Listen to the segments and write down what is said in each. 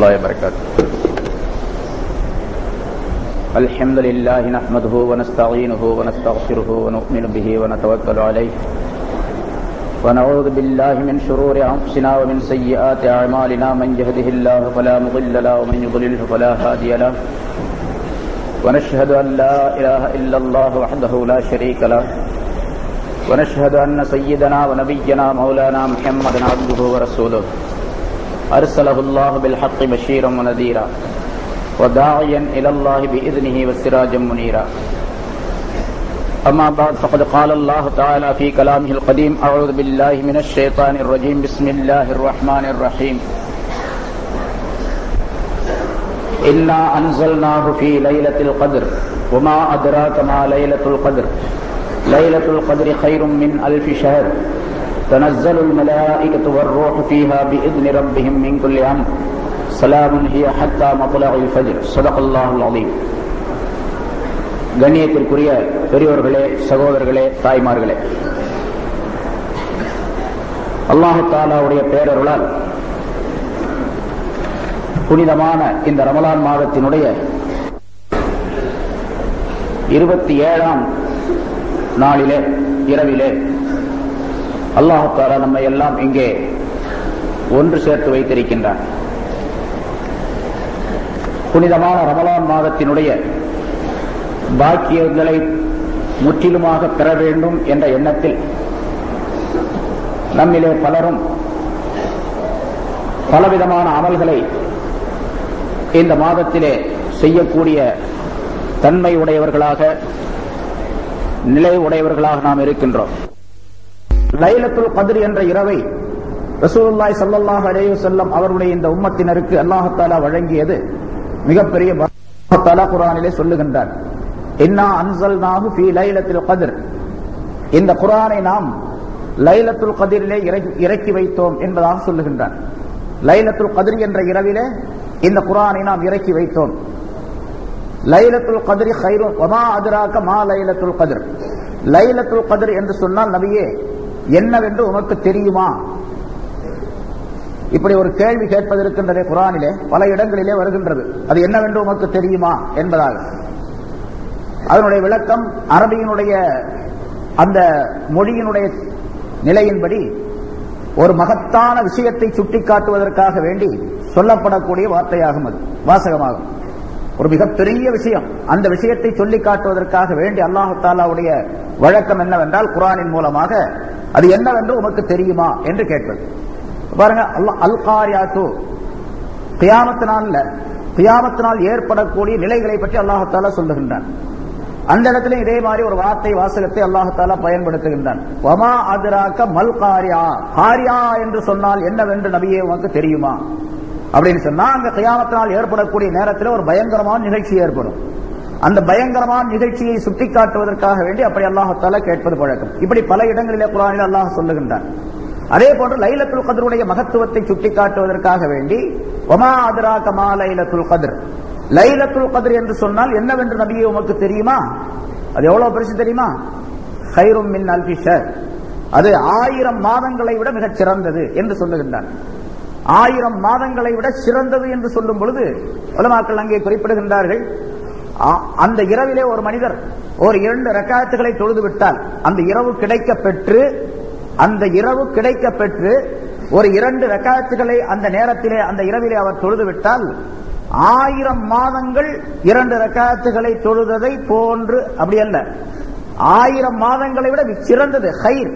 الله وبركاته الحمد لله نحمده ونستعينه ونستغفره ونؤمن به ونتوكل عليه ونعوذ بالله من شرور أنفسنا ومن سيئات أعمالنا من يهده الله فلا مضل له ومن يضلله فلا هادي له ونشهد أن لا إله إلا الله وحده لا شريك له ونشهد أن سيدنا ونبينا مولانا محمد عبده ورسوله أرسله الله بالحق بشيرا ونذيرا وداعيا إلى الله بإذنه وسراجا منيرا أما بعد فقد قال الله تعالى في كلامه القديم أعوذ بالله من الشيطان الرجيم بسم الله الرحمن الرحيم إنا أنزلناه في ليلة القدر وما أدراك ما ليلة القدر ليلة القدر خير من ألف شهر تنزل الملائكة والروح فيها بإذن ربهم من كل أمر سلام هي حتى مطلع الفجر صدق الله العظيم கண்ணியத்திற்குரிய பெரியோர்களே சகோதரர்களே தாய்மார்களே அல்லாஹு தாலாவுடைய பேரருளால் புனிதமான இந்த ரமலான் மாதத்தினுடைய இருபத்தி ஏழாம் நாளிலே இரவிலே அல்லாஹு தாலா நம்மை எல்லாம் இங்கே ஒன்று சேர்த்து வைத்திருக்கின்றான் புனிதமான ரமலான் மாதத்தினுடைய பாக்கியங்களை முற்றிலுமாக பெற வேண்டும் என்ற எண்ணத்தில் நம்மிலே பலரும் பலவிதமான அமல்களை இந்த மாதத்திலே செய்யக்கூடிய தன்மை உடையவர்களாக நிலை உடையவர்களாக நாம் இருக்கின்றோம் லைலத்துல் கதிர் என்ற இரவை ரசூலுல்லாய் சல்லாஹ் அலேஹு செல்லம் அவருடைய இந்த உம்மத்தினருக்கு அல்லாஹாலா வழங்கியது மிகப்பெரிய தாலா குரானிலே சொல்லுகின்றார் இன்னா அன்சல் நாகு ஃபி லைலத்தில் கதிர் இந்த குரானை நாம் லைலத்துல் கதிரிலே இறக்கி வைத்தோம் என்பதாக சொல்லுகின்றான் லைலத்துல் கதிர் என்ற இரவிலே இந்த குரானை நாம் இறக்கி வைத்தோம் லைலத்துல் கதிரி ஹைரு ஒமா அதிராக்க மா லைலத்துல் கதிர் லைலத்துல் கதிர் என்று சொன்னால் நபியே என்னவென்று உமக்கு தெரியுமா இப்படி ஒரு கேள்வி கேட்பது இருக்கின்றதே குரானிலே பல இடங்களிலே வருகின்றது அது என்னவென்று உமக்கு தெரியுமா என்பதாக அதனுடைய விளக்கம் அரபியினுடைய அந்த மொழியினுடைய நிலையின்படி ஒரு மகத்தான விஷயத்தை சுட்டிக்காட்டுவதற்காக வேண்டி சொல்லப்படக்கூடிய வார்த்தையாகும் அது வாசகமாகும் ஒரு மிகப்பெரிய விஷயம் அந்த விஷயத்தை சொல்லி காட்டுவதற்காக வேண்டி அல்லாஹு தாலாவுடைய வழக்கம் என்னவென்றால் குரானின் மூலமாக அது என்னவென்று உமக்கு தெரியுமா என்று கேட்பது பாருங்க அல் காரியாத்து கியாமத்தினால கியாமத்தினால் ஏற்படக்கூடிய நிலைகளை பற்றி அல்லாஹாலா சொல்லுகின்றான் அந்த இடத்துல இதே மாதிரி ஒரு வார்த்தை வாசகத்தை அல்லாஹாலா பயன்படுத்துகின்றான் ஒமா அதிராக்க மல் காரியா காரியா என்று சொன்னால் என்னவென்று நபியே உனக்கு தெரியுமா அப்படின்னு சொன்னா அங்க கியாமத்தினால் ஏற்படக்கூடிய நேரத்தில் ஒரு பயங்கரமான நிகழ்ச்சி ஏற்படும் அந்த பயங்கரமான நிகழ்ச்சியை சுட்டிக்காட்டுவதற்காக வேண்டி அப்படி அல்லாஹால கேட்பது பழக்கம் இப்படி பல இடங்களிலே குரானில் அல்லாஹ் சொல்லுகின்றான் அதே போன்று லைலத்துல் கதருடைய மகத்துவத்தை சுட்டிக்காட்டுவதற்காக வேண்டி ஒமா அதிரா கமா லைலத்துல் கதிர் லைலத்துல் கதிர் என்று சொன்னால் என்னவென்று நபியை உமக்கு தெரியுமா அது எவ்வளவு பெருசு தெரியுமா ஹைரும் மின் அல்பிஷர் அது ஆயிரம் மாதங்களை விட மிகச் சிறந்தது என்று சொல்லுகின்றான் ஆயிரம் மாதங்களை விட சிறந்தது என்று சொல்லும் பொழுது உலமாக்கள் அங்கே குறிப்பிடுகின்றார்கள் அந்த இரவிலே ஒரு மனிதர் ஒரு இரண்டு ரக்காயத்துகளை தொழுது விட்டால் அந்த இரவு கிடைக்க பெற்று அந்த இரவு கிடைக்க பெற்று ஒரு இரண்டு ரக்காயத்துகளை அந்த நேரத்திலே அந்த இரவிலே அவர் தொழுது விட்டால் ஆயிரம் மாதங்கள் இரண்டு ரக்காயத்துகளை தொழுததை போன்று அப்படி அல்ல ஆயிரம் மாதங்களை விட சிறந்தது ஹைர்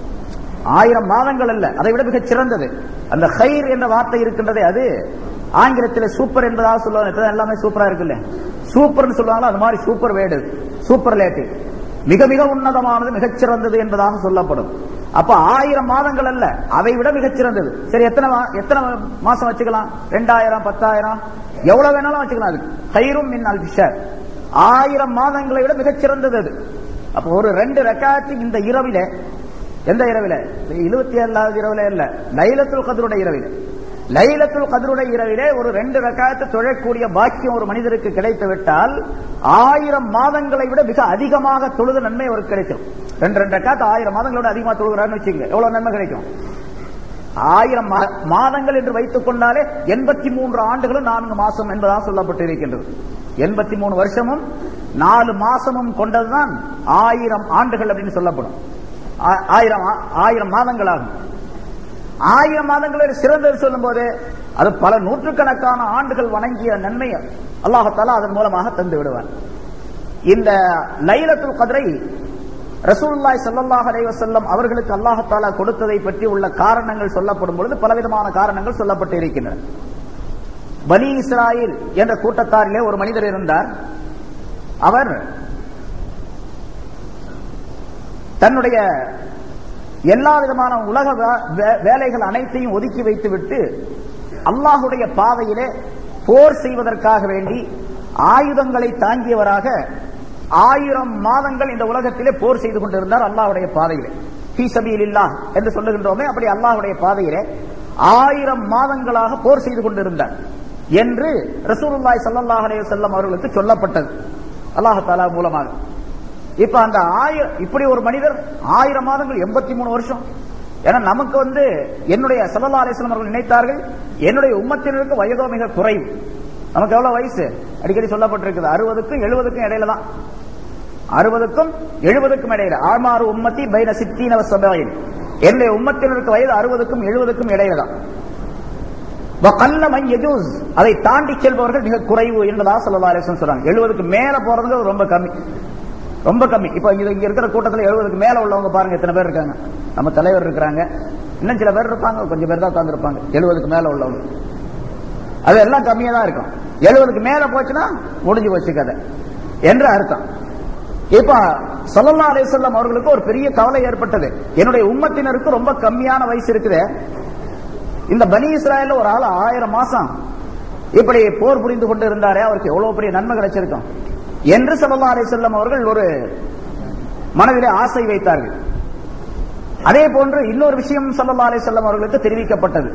ஆயிரம் மாதங்கள் அல்ல அதை விட மிகச் சிறந்தது அந்த ஹைர் என்ற வார்த்தை இருக்கின்றதே அது ஆங்கிலத்தில் சூப்பர் என்பதாக சொல்லுவாங்க எல்லாமே சூப்பரா இருக்குல்ல சூப்பர்னு சொல்லுவாங்களா அது மாதிரி சூப்பர் வேடு சூப்பர் லேட்டிவ் மிக மிக உன்னதமானது மிகச்சிறந்தது என்பதாக சொல்லப்படும் அப்ப ஆயிரம் மாதங்கள் அல்ல அதை விட மிகச்சிறந்தது சரி எத்தனை எத்தனை மாசம் வச்சுக்கலாம் ரெண்டாயிரம் பத்தாயிரம் எவ்வளவு வேணாலும் வச்சுக்கலாம் அதுக்கு ஹைரும் மின் அல்பிஷர் ஆயிரம் மாதங்களை விட மிகச்சிறந்தது அது அப்ப ஒரு ரெண்டு ரெக்காயத்து இந்த இரவில எந்த இரவில இருபத்தி ஏழாவது இரவில இல்ல லைலத்துல் கதருடைய இரவில லைலத்துல் கதருடைய இரவிலே ஒரு ரெண்டு ரக்காயத்து தொழக்கூடிய பாக்கியம் ஒரு மனிதருக்கு கிடைத்து விட்டால் ஆயிரம் மாதங்களை விட மிக அதிகமாக தொழுது நன்மை அவருக்கு கிடைக்கும் ரெண்டு ரெண்டு ரக்காத்து ஆயிரம் மாதங்களை விட அதிகமா தொழுகிறான்னு வச்சுங்க எவ்வளவு நன்மை கிடைக்கும் ஆயிரம் மா- மாதங்கள் என்று வைத்துக் கொண்டாலே எண்பத்தி மூன்று ஆண்டுகளும் நான்கு மாசம் என்பதாக சொல்லப்பட்டிருக்கின்றது எண்பத்தி மூணு வருஷமும் நாலு மாசமும் கொண்டதுதான் ஆயிரம் ஆண்டுகள் அப்படின்னு சொல்லப்படும் ஆ- ஆயிரம் ஆ- ஆயிரம் மாதங்கள் ஆகும் ஆயிரம் மாதங்களில் சிறந்தது சொல்லும் போது அது பல நூற்றுக்கணக்கான ஆண்டுகள் வணங்கிய நன்மை அல்லாஹத்தாலா அதன் மூலமாக தந்து விடுவார் இந்த லைலத்துல் கதிரை ரசூலுல்லாஹி ஸல்லல்லாஹு அலைஹி வஸல்லம் அவர்களுக்கு அல்லாஹ் தஆலா கொடுத்ததை பற்றி உள்ள காரணங்கள் சொல்லப்படும் பொழுது பலவிதமான காரணங்கள் சொல்லப்பட்டு இருக்கின்றன பனி இஸ்ராயில் என்ற கூட்டத்தாரிலே ஒரு மனிதர் இருந்தார் அவர் தன்னுடைய எல்லா விதமான உலக வே- வே- வேலைகள் அனைத்தையும் ஒதுக்கி வைத்துவிட்டு அல்லாஹுடைய பாதையிலே போர் செய்வதற்காக வேண்டி ஆயுதங்களை தாங்கியவராக ஆயிரம் மாதங்கள் இந்த உலகத்திலே போர் செய்து கொண்டிருந்தார் அல்லாஹ்வுடைய பாதையிலே ஃபீ சபீலில்லாஹ் என்று சொல்லுகின்றோமே அப்படி அல்லாஹ்வுடைய பாதையிலே ஆயிரம் மாதங்களாக போர் செய்து கொண்டிருந்தார் என்று ரசூலுல்லாஹி ஸல்லல்லாஹு அலைஹி வஸல்லம் அவர்களுக்கு சொல்லப்பட்டது அல்லாஹ் தஆலா மூலமாக இப்ப அந்த ஆயிரம் இப்படி ஒரு மனிதர் ஆயிரம் மாதங்கள் எண்பத்தி மூணு வருஷம் ஏன்னா நமக்கு வந்து என்னுடைய சல்லா அலிஸ்லாம் அவர்கள் நினைத்தார்கள் என்னுடைய உம்மத்தினருக்கு வயதோ மிக குறைவு நமக்கு எவ்வளவு வயசு அடிக்கடி சொல்லப்பட்டிருக்குது அறுபதுக்கும் எழுபதுக்கும் இடையில தான் அறுபதுக்கும் எழுபதுக்கும் இடையில ஆமாறு உம்மத்தி பைன சித்தீனவ சபையில் என்னுடைய உம்மத்தினருக்கு வயது அறுபதுக்கும் எழுபதுக்கும் இடையில தான் வகல்ல மன் யஜூஸ். அதை தாண்டி செல்பவர்கள் மிக குறைவு என்பதாக சொல்லலாம் அலிஸ்லாம் சொல்றாங்க எழுபதுக்கு மேல போறதுங்க ரொம்ப கம்மி ரொம்ப கம்மி இப்ப இங்க இங்க இருக்கிற கூட்டத்துல எழுபதுக்கு மேல உள்ளவங்க பாருங்க எத்தனை பேர் இருக்காங்க நம்ம தலைவர் இருக்கிறாங்க இன்னும் சில பேர் இருப்பாங்க கொஞ்சம் பேர் தான் உட்கார்ந்து இருப்பாங்க எழுபதுக்கு மேல உள்ளவங்க அது எல்லாம் கம்மியா தான் இருக்கும் எழுபதுக்கு மேல போச்சுன்னா முடிஞ்சு போச்சு கதை என்று அர்த்தம் இப்ப சல்லல்லா அலிசல்லாம் அவர்களுக்கு ஒரு பெரிய கவலை ஏற்பட்டது என்னுடைய உம்மத்தினருக்கு ரொம்ப கம்மியான வயசு இருக்குது இந்த பனி இஸ்ராயல்ல ஒரு ஆள் ஆயிரம் மாசம் இப்படி போர் புரிந்து கொண்டு இருந்தாரே அவருக்கு எவ்வளவு பெரிய நன்மை கிடைச்சிருக்கும் என்று சல்லல்லா அலிசல்லம் அவர்கள் ஒரு மனதிலே ஆசை வைத்தார்கள் அதே போன்று இன்னொரு விஷயம் சல்லல்லா அலிசல்லம் அவர்களுக்கு தெரிவிக்கப்பட்டது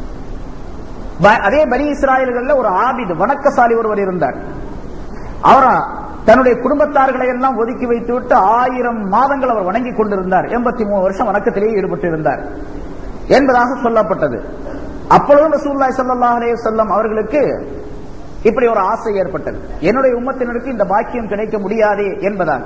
ப- அதே பனி இஸ்ராயல்கள்ல ஒரு ஆபித் வணக்கசாலி ஒருவர் இருந்தார் அவர் தன்னுடைய குடும்பத்தார்களை எல்லாம் ஒதுக்கி வைத்துவிட்டு ஆயிரம் மாதங்கள் அவர் வணங்கி கொண்டிருந்தார் எண்பத்தி மூணு வருஷம் வணக்கத்திலேயே ஈடுபட்டு இருந்தார் என்பதாக சொல்லப்பட்டது அப்பொழுது ரசூலுல்லாஹி ஸல்லல்லாஹு அலைஹி வஸல்லம் அவர்களுக்கு இப்படி ஒரு ஆசை ஏற்பட்டது என்னுடைய உம்மத்தினருக்கு இந்த பாக்கியம் கிடைக்க முடியாதே என்பதால்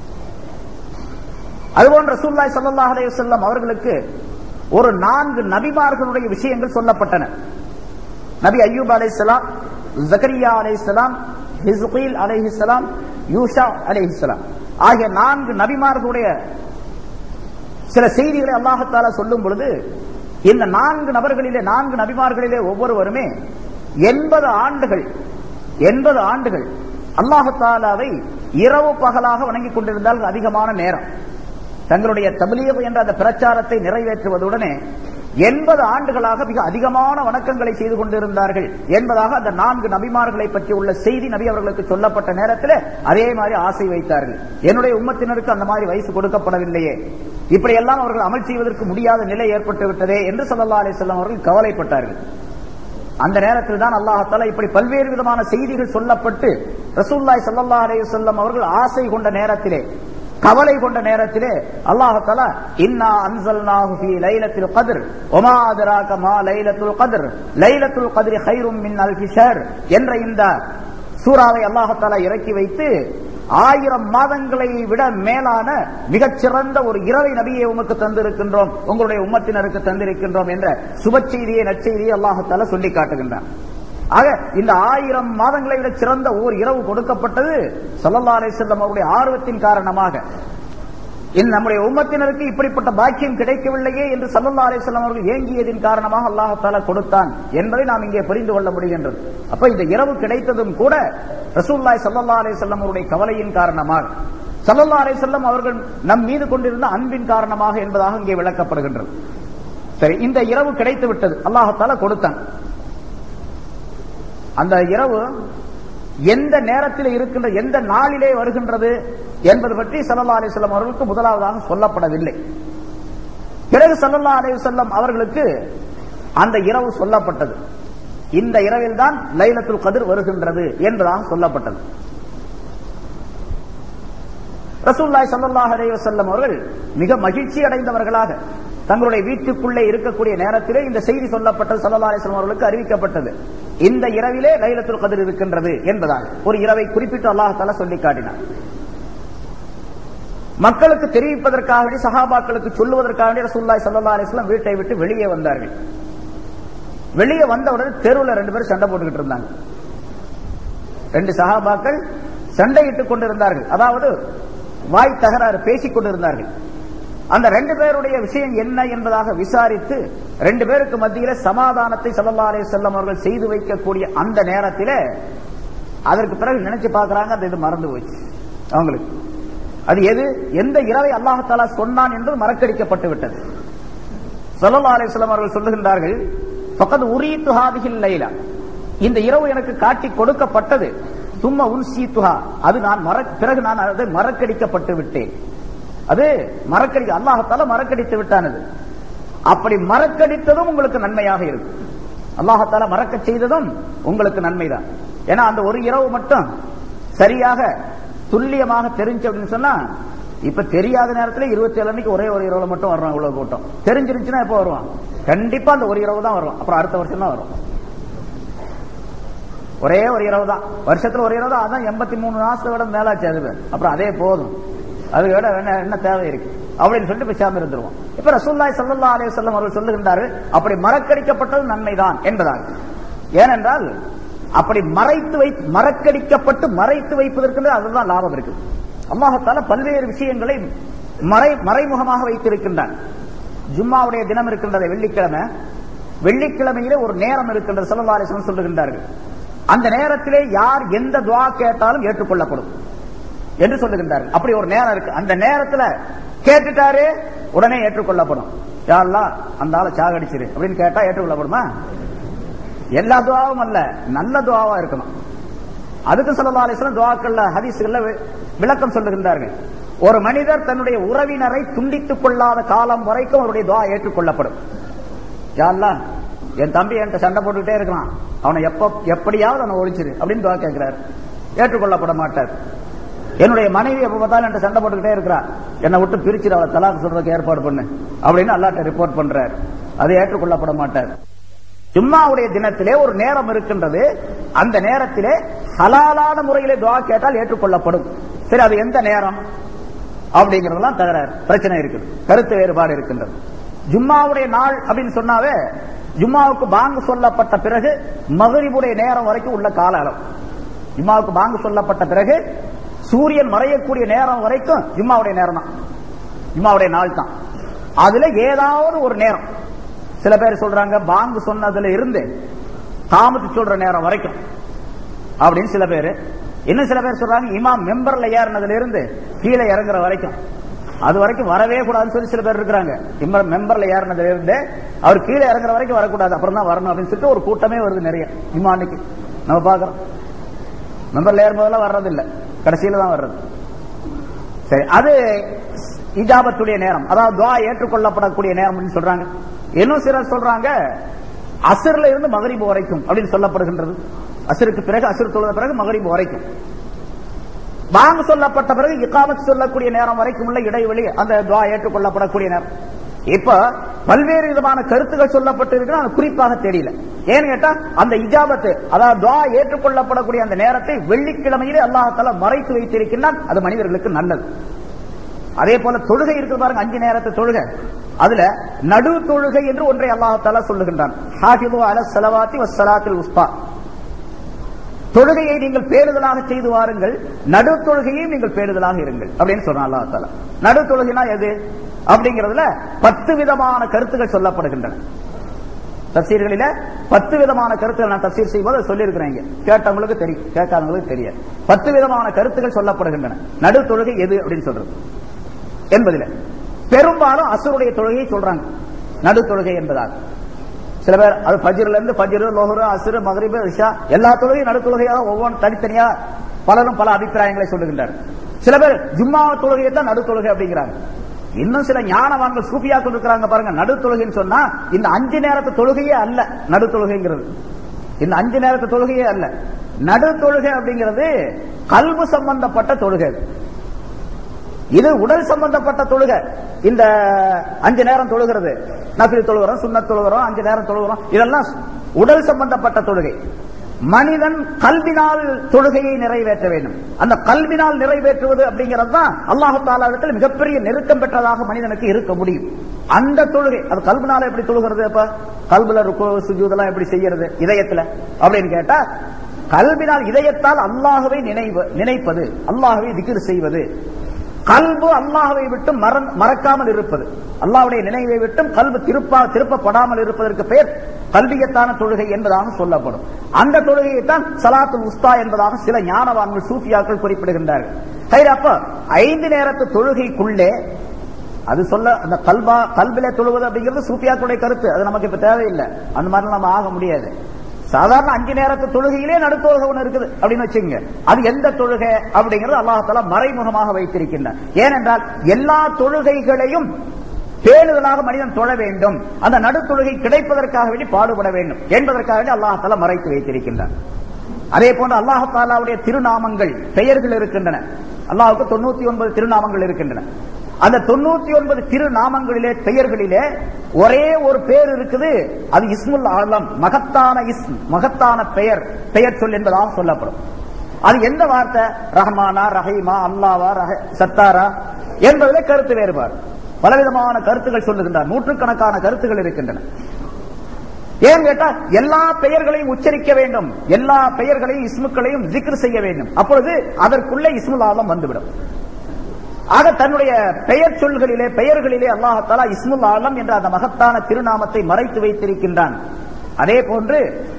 அதுபோன்று ரசூலுல்லாஹி ஸல்லல்லாஹு அலைஹி வஸல்லம் அவர்களுக்கு ஒரு நான்கு நபிமார்களுடைய விஷயங்கள் சொல்லப்பட்டன நபி அய்யூப் அலைஹிஸ்ஸலாம் ஜக்கரியா அலைஹிஸ்ஸலாம் ஹிஸ்கீல் அலைஹிஸ்ஸலாம் யூஷா அலைஹிஸ்ஸலாம் ஆகிய நான்கு நபிமார்களுடைய சில செய்திகளை அல்லாஹத்தாலா சொல்லும் பொழுது இந்த நான்கு நபர்களிலே நான்கு நபிமார்களிலே ஒவ்வொருவருமே எண்பது ஆண்டுகள் எண்பது ஆண்டுகள் அல்லாஹத்தாலாவை இரவு பகலாக வணங்கிக் கொண்டிருந்தால் அதிகமான நேரம் தங்களுடைய தபிலீக என்ற அந்த பிரச்சாரத்தை நிறைவேற்றுவதுடனே எண்பது ஆண்டுகளாக மிக அதிகமான வணக்கங்களை செய்து கொண்டிருந்தார்கள் என்பதாக அந்த நான்கு நபிமார்களை பற்றி உள்ள செய்தி நபி அவர்களுக்கு சொல்லப்பட்ட நேரத்தில் அதே மாதிரி ஆசை வைத்தார்கள் என்னுடைய உம்மத்தினருக்கு அந்த மாதிரி வயசு கொடுக்கப்படவில்லையே இப்படி எல்லாம் அவர்கள் அமல் செய்வதற்கு முடியாத நிலை ஏற்பட்டு விட்டதே என்று சல்லா அலிஸ்லாம் அவர்கள் கவலைப்பட்டார்கள் அந்த நேரத்தில் தான் அல்லாஹால இப்படி பல்வேறு விதமான செய்திகள் சொல்லப்பட்டு ரசூல்லாய் சல்லா அலைஹி வஸல்லம் அவர்கள் ஆசை கொண்ட நேரத்திலே கவலை கொண்ட நேரத்திலே அல்லாஹால இன்னா அன்சல்நாஹு ஃபீ லைலத்தில் கத்ர் வமா அத்ராக மா லைலத்துல் கத்ர் லைலத்துல் கத்ரி கைரும் மின் அல்ஃபி ஷஹர் என்ற இந்த சூறாவை அல்லாஹால இறக்கி வைத்து ஆயிரம் மாதங்களை விட மேலான மிகச்சிறந்த ஒரு இரவை நபியை உமக்கு தந்திருக்கின்றோம் உங்களுடைய உம்மத்தினருக்கு தந்திருக்கின்றோம் என்ற சுப செய்தியை நற்செய்தியை அல்லாஹால சொல்லி காட்டுகின்றான் ஆக இந்த ஆயிரம் மாதங்களை விட சிறந்த ஓர் இரவு கொடுக்கப்பட்டது சல்லல்லா அலிசல்லம் அவருடைய ஆர்வத்தின் காரணமாக இந்த நம்முடைய உம்மத்தினருக்கு இப்படிப்பட்ட பாக்கியம் கிடைக்கவில்லையே என்று சல்லல்லா அலிசல்லம் அவர்கள் ஏங்கியதின் காரணமாக அல்லாஹால கொடுத்தான் என்பதை நாம் இங்கே புரிந்து கொள்ள முடிகின்றது அப்ப இந்த இரவு கிடைத்ததும் கூட ரசூல்லாய் சல்லல்லா அலிசல்லம் அவருடைய கவலையின் காரணமாக சல்லல்லா அலிசல்லம் அவர்கள் நம் மீது கொண்டிருந்த அன்பின் காரணமாக என்பதாக இங்கே விளக்கப்படுகின்றது சரி இந்த இரவு கிடைத்து விட்டது அல்லாஹால கொடுத்தான் அந்த இரவு எந்த நேரத்தில் இருக்கின்ற எந்த நாளிலே வருகின்றது என்பது பற்றி சல்லா அலிஸ்லாம் அவர்களுக்கு முதலாவதாக சொல்லப்படவில்லை பிறகு சல்லல்லா அலிவசல்லம் அவர்களுக்கு அந்த இரவு சொல்லப்பட்டது இந்த இரவில் தான் லைலத்துல் கதிர் வருகின்றது என்பதாக சொல்லப்பட்டது ரசூல்லாய் சல்லாஹ் அலைஹி வஸல்லம் அவர்கள் மிக மகிழ்ச்சி அடைந்தவர்களாக தங்களுடைய வீட்டுக்குள்ளே இருக்கக்கூடிய நேரத்திலே இந்த செய்தி சொல்லப்பட்டது சல்லா அலிஸ்லாம் அவர்களுக்கு அறிவிக்கப்பட்டது இந்த இரவிலே லைலத்துல் கதிர் இருக்கின்றது என்பதால் ஒரு இரவை குறிப்பிட்டு அல்லாஹால சொல்லி காட்டினார் மக்களுக்கு தெரிவிப்பதற்காக வேண்டி சஹாபாக்களுக்கு சொல்லுவதற்காக வேண்டி ரசூல்லாய் சல்லா அலிஸ்லாம் வீட்டை விட்டு வெளியே வந்தார்கள் வெளியே வந்தவுடன் தெருவில் ரெண்டு பேரும் சண்டை போட்டுக்கிட்டு இருந்தாங்க ரெண்டு சஹாபாக்கள் சண்டையிட்டுக் கொண்டிருந்தார்கள் அதாவது வாய் தகராறு பேசிக் கொண்டிருந்தார்கள் அந்த ரெண்டு பேருடைய விஷயம் என்ன என்பதாக விசாரித்து ரெண்டு பேருக்கு மத்தியில சமாதானத்தை சல்லா அலி செல்லம் அவர்கள் செய்து வைக்கக்கூடிய அந்த நேரத்தில் அதற்கு பிறகு நினைச்சு பார்க்கறாங்க அந்த இது மறந்து போச்சு அவங்களுக்கு அது எது எந்த இரவை அல்லாஹாலா சொன்னான் என்று மறக்கடிக்கப்பட்டு விட்டது சல்லா அலிஸ்லாம் அவர்கள் சொல்லுகின்றார்கள் பக்கத்து உரியத்து ஹாதிகில் லைலா இந்த இரவு எனக்கு காட்டி கொடுக்கப்பட்டது சும்மா உன்சி துஹா அது நான் பிறகு நான் அதை மறக்கடிக்கப்பட்டு விட்டேன் அது மறக்கடி அல்லாஹத்தால மறக்கடித்து விட்டானது அப்படி மறக்கடித்ததும் உங்களுக்கு நன்மையாக இருக்கும் அல்லாஹத்தால மறக்க செய்ததும் உங்களுக்கு நன்மைதான் ஏன்னா அந்த ஒரு இரவு மட்டும் சரியாக துல்லியமாக தெரிஞ்சு அப்படின்னு சொன்னா இப்ப தெரியாத நேரத்தில் இருபத்தி ஏழு அன்னைக்கு ஒரே ஒரு இரவுல மட்டும் வர்றோம் இவ்வளவு கூட்டம் தெரிஞ்சிருந்துச்சுன்னா எப்போ வருவான் கண்டிப்பா அந்த ஒரு இரவு தான் வரும் அப்புறம் அடுத்த வருஷம் தான் வரும் ஒரே ஒரு இரவு தான் வருஷத்துல ஒரு இரவு தான் அதான் எண்பத்தி மூணு மாசத்தை விட மேலாச்சு அது அப்புறம் அதே போதும் அது விட என்ன தேவை இருக்கு அப்படின்னு சொல்லிட்டு பேசாம இருந்துருவோம் இப்ப ரசூல்லாய் சல்லா அலி சொல்லம் அவர்கள் சொல்லுகின்றார்கள் அப்படி மறக்கடிக்கப்பட்டது நன்மைதான் என்பதாக ஏனென்றால் அப்படி மறைத்து வை மறக்கடிக்கப்பட்டு மறைத்து வைப்பதற்கு அதுதான் லாபம் இருக்கு அல்லாஹத்தால பல்வேறு விஷயங்களை மறை மறைமுகமாக வைத்திருக்கின்றான் ஜும்மாவுடைய தினம் இருக்கின்றது வெள்ளிக்கிழமை வெள்ளிக்கிழமையிலே ஒரு நேரம் இருக்கின்றது சல்லா அலிஸ்லம் சொல்லுகின்றார்கள் அந்த நேரத்திலே யார் எந்த துவா கேட்டாலும் ஏற்றுக்கொள்ளப்படும் என்று சொல்லுகின்றார்கள் அப்படி ஒரு நேரம் இருக்கு அந்த நேரத்துல கேட்டுட்டாரு உடனே ஏற்றுக்கொள்ளப்படும் யாரெல்லாம் அந்த ஆளை சாகடிச்சிரு அப்படின்னு கேட்டா ஏற்றுக்கொள்ளப்படுமா எல்லா துவாவும் அல்ல நல்ல துவாவா இருக்கணும் அதுக்கு சொல்லலா அலிஸ்லாம் துவாக்கள்ல ஹதீஸ்கள்ல விளக்கம் சொல்லுகின்றார்கள் ஒரு மனிதர் தன்னுடைய உறவினரை துண்டித்துக் கொள்ளாத காலம் வரைக்கும் அவருடைய துவா ஏற்றுக்கொள்ளப்படும் யாரெல்லாம் என் தம்பி என்கிட்ட சண்டை போட்டுக்கிட்டே இருக்கான் அவனை எப்ப எப்படியாவது அவனை ஒழிச்சிரு அப்படின்னு துவா கேட்கிறார் ஏற்றுக்கொள்ளப்பட மாட்டார் என்னுடைய மனைவி எப்ப பார்த்தாலும் என்கிட்ட சண்டை போட்டுக்கிட்டே இருக்கிறா என்னை விட்டு பிரிச்சிரு அவளை தலாக்கு சொல்றதுக்கு ஏற்பாடு பண்ணு அப்படின்னு அல்லாட்ட ரிப்போர்ட் பண்றார் அது ஏற்றுக்கொள்ளப்பட மாட்டார் ஜும்மாவுடைய தினத்திலே ஒரு நேரம் இருக்கின்றது அந்த நேரத்திலே ஹலாலான முறையிலே துவா கேட்டால் ஏற்றுக்கொள்ளப்படும் சரி அது எந்த நேரம் அப்படிங்கறதெல்லாம் தகராறு பிரச்சனை இருக்குது கருத்து வேறுபாடு இருக்கின்றது ஜும்மாவுடைய நாள் அப்படின்னு சொன்னாவே ஜும்மாவுக்கு பாங்கு சொல்லப்பட்ட பிறகு மகரிபுடைய நேரம் வரைக்கும் உள்ள கால அளவு ஜும்மாவுக்கு பாங்கு சொல்லப்பட்ட பிறகு சூரியன் மறையக்கூடிய நேரம் வரைக்கும் ஜும்மாவுடைய நேரம் தான் ஜும்மாவுடைய நாள் தான் அதுல ஏதாவது ஒரு நேரம் சில பேர் சொல்றாங்க பாங்கு சொன்னதுல இருந்து தாமத்து சொல்ற நேரம் வரைக்கும் அப்படின்னு சில பேர் இன்னும் சில பேர் சொல்றாங்க இமாம் மெம்பர்ல ஏறினதுல இருந்து கீழே இறங்குற வரைக்கும் அது வரைக்கும் வரவே கூடாதுன்னு சொல்லி சில பேர் இருக்கிறாங்க மெம்பர்ல ஏறினதுல இருந்து அவர் கீழே இறங்குற வரைக்கும் வரக்கூடாது அப்புறம் தான் வரணும் அப்படின்னு சொல்லிட்டு ஒரு கூட்டமே வருது நிறைய இமானுக்கு நம்ம பாக்குறோம் மெம்பர்ல ஏறும்போதெல்லாம் வர்றது இல்ல கடைசியில தான் வர்றது சரி அது இஜாபத்துடைய நேரம் அதாவது துவா ஏற்றுக்கொள்ளப்படக்கூடிய நேரம் சொல்றாங்க இன்னும் சிலர் சொல்றாங்க அசர்ல இருந்து மகரிபு வரைக்கும் அப்படின்னு சொல்லப்படுகின்றது அசருக்கு பிறகு அசுர் தொழுத பிறகு மகரிபு வரைக்கும் வாங்க சொல்லப்பட்ட பிறகு இக்காமத் சொல்லக்கூடிய நேரம் வரைக்கும் உள்ள இடைவெளி அந்த துவா ஏற்றுக்கொள்ளப்படக்கூடிய நேரம் இப்ப பல்வேறு விதமான கருத்துக்கள் சொல்லப்பட்டு இருக்கு குறிப்பாக தெரியல ஏன்னு கேட்டா அந்த இஜாபத்து அதாவது துவா ஏற்றுக்கொள்ளப்படக்கூடிய அந்த நேரத்தை வெள்ளிக்கிழமையிலே அல்லாஹால மறைத்து வைத்திருக்கின்றான் அது மனிதர்களுக்கு நல்லது அதே போல தொழுகை இருக்கு பாருங்க அஞ்சு நேரத்தை தொழுகை அதுல நடு தொழுகை என்று ஒன்றை அல்லாஹால சொல்லுகின்றான் தொழுகையை நீங்கள் பேருதலாக செய்து வாருங்கள் நடு தொழுகையை நீங்கள் பேருதலாக இருங்கள் அப்படின்னு சொன்னான் அல்லா தாலா நடு தொழுகைனா எது அப்படிங்கறதுல பத்து விதமான கருத்துக்கள் சொல்லப்படுகின்றன தப்சீர்களில பத்து விதமான கருத்துக்கள் நான் தப்சீர் செய்யும்போது சொல்லியிருக்கிறேன் கேட்டவங்களுக்கு தெரியும் கேட்காதவங்களுக்கு தெரியாது பத்து விதமான கருத்துக்கள் சொல்லப்படுகின்றன நடு தொழுகை எது அப்படின்னு சொல்றது என்பதில் பெரும்பாலும் அசுருடைய தொழுகையை சொல்றாங்க நடு தொழுகை என்பதாக சில பேர் அது பஜ்ர்ல இருந்து பஜ்ரு லோஹரு அசுரு மகரிபு இஷா எல்லா தொழுகையும் நடு தொழுகையாக ஒவ்வொன்றும் தனித்தனியா பலரும் பல அபிப்பிராயங்களை சொல்லுகின்றார் சில பேர் ஜும்மா தொழுகையை தான் நடு தொழுகை அப்படிங்கிறாங்க இன்னும் சில ஞானவான்கள் சூப்பியாக்கள் இருக்கிறாங்க பாருங்க நடு தொழுகைன்னு சொன்னா இந்த அஞ்சு நேரத்து தொழுகையே அல்ல நடு தொழுகைங்கிறது இந்த அஞ்சு நேரத்து தொழுகையே அல்ல நடு தொழுகை அப்படிங்கிறது கல்வு சம்பந்தப்பட்ட தொழுகை இது உடல் சம்பந்தப்பட்ட தொழுகை இந்த அஞ்சு நேரம் தொழுகிறது நஃபில் தொழுகிறோம் சுன்னத் தொழுகிறோம் அஞ்சு நேரம் தொழுகிறோம் இதெல்லாம் உடல் சம்பந்தப்பட்ட தொழுகை மனிதன் கல்வினால் தொழுகையை நிறைவேற்ற வேண்டும் அந்த கல்வினால் நிறைவேற்றுவது அப்படிங்கிறது தான் அல்லாஹு தாலாவிடத்தில் மிகப்பெரிய நெருக்கம் பெற்றதாக மனிதனுக்கு இருக்க முடியும் அந்த தொழுகை அது கல்வினால எப்படி தொழுகிறது அப்ப கல்வில ருக்கு சுஜூதெல்லாம் எப்படி செய்யறது இதயத்துல அப்படின்னு கேட்டா கல்வினால் இதயத்தால் அல்லாஹுவை நினைவு நினைப்பது அல்லாஹுவை திக்ர் செய்வது கல்பு அல்லாஹுவை விட்டு மறந்- மறக்காமல் இருப்பது அல்லாஹ்வுடைய நினைவை விட்டும் கல்பு திருப்பா திருப்பப்படாமல் இருப்பதற்கு பெயர் கல்வியத்தான தொழுகை என்பதாக சொல்லப்படும் அந்த தொழுகையை தான் சலாத்துல் உஸ்தா என்பதாக சில ஞானவான்கள் சூஃபியாக்கள் குறிப்பிடுகின்றார்கள் சரி அப்ப ஐந்து நேரத்து தொழுகைக்குள்ளே அது சொல்ல அந்த கல்வா கல்வில தொழுவது அப்படிங்கிறது சூஃபியாக்களுடைய கருத்து அது நமக்கு இப்ப தேவையில்லை அந்த மாதிரி நம்ம ஆக முடியாது சாதாரண அஞ்சு நேரத்து தொழுகையிலே நடுத்தொழுகை ஒண்ணு இருக்குது அப்படின்னு வச்சுங்க அது எந்த தொழுகை அப்படிங்கிறது அல்லாஹால மறைமுகமாக வைத்திருக்கின்றார் ஏனென்றால் எல்லா தொழுகைகளையும் பேணுதலாக மனிதன் தொழ வேண்டும் அந்த நடுத்தொழுகை கிடைப்பதற்காக வேண்டி பாடுபட வேண்டும் என்பதற்காக வேண்டி அல்லாஹால மறைத்து வைத்திருக்கின்றார் அதே போன்று அல்லாஹாலாவுடைய திருநாமங்கள் பெயர்கள் இருக்கின்றன அல்லாஹுக்கு தொண்ணூத்தி ஒன்பது திருநாமங்கள் இருக்கின்றன அந்த தொண்ணூத்தி ஒன்பது திருநாமங்களிலே பெயர்களிலே ஒரே ஒரு பேர் இருக்குது அது இஸ்முல் ஆலம் மகத்தான இஸ்ம் மகத்தான பெயர் பெயர் சொல் என்பதாக சொல்லப்படும் அது எந்த வார்த்தை ரஹ்மானா ரஹீமா அல்லாவா ரஹ- சத்தாரா என்பதிலே கருத்து வேறுபாடு பலவிதமான கருத்துகள் சொல்லுகின்றார் நூற்றுக்கணக்கான கருத்துகள் இருக்கின்றன ஏன் கேட்டா எல்லா பெயர்களையும் உச்சரிக்க வேண்டும் எல்லா பெயர்களையும் இஸ்முக்களையும் ஜிக்ர் செய்ய வேண்டும் அப்பொழுது அதற்குள்ளே இஸ்முல் ஆலம் வந்துவிடும் ஆக தன்னுடைய பெயர் சொல்களிலே பெயர்களிலே அல்லாஹாலா இஸ்முல் ஆலம் என்ற அந்த மகத்தான திருநாமத்தை மறைத்து வைத்திருக்கின்றான் அதே போன்று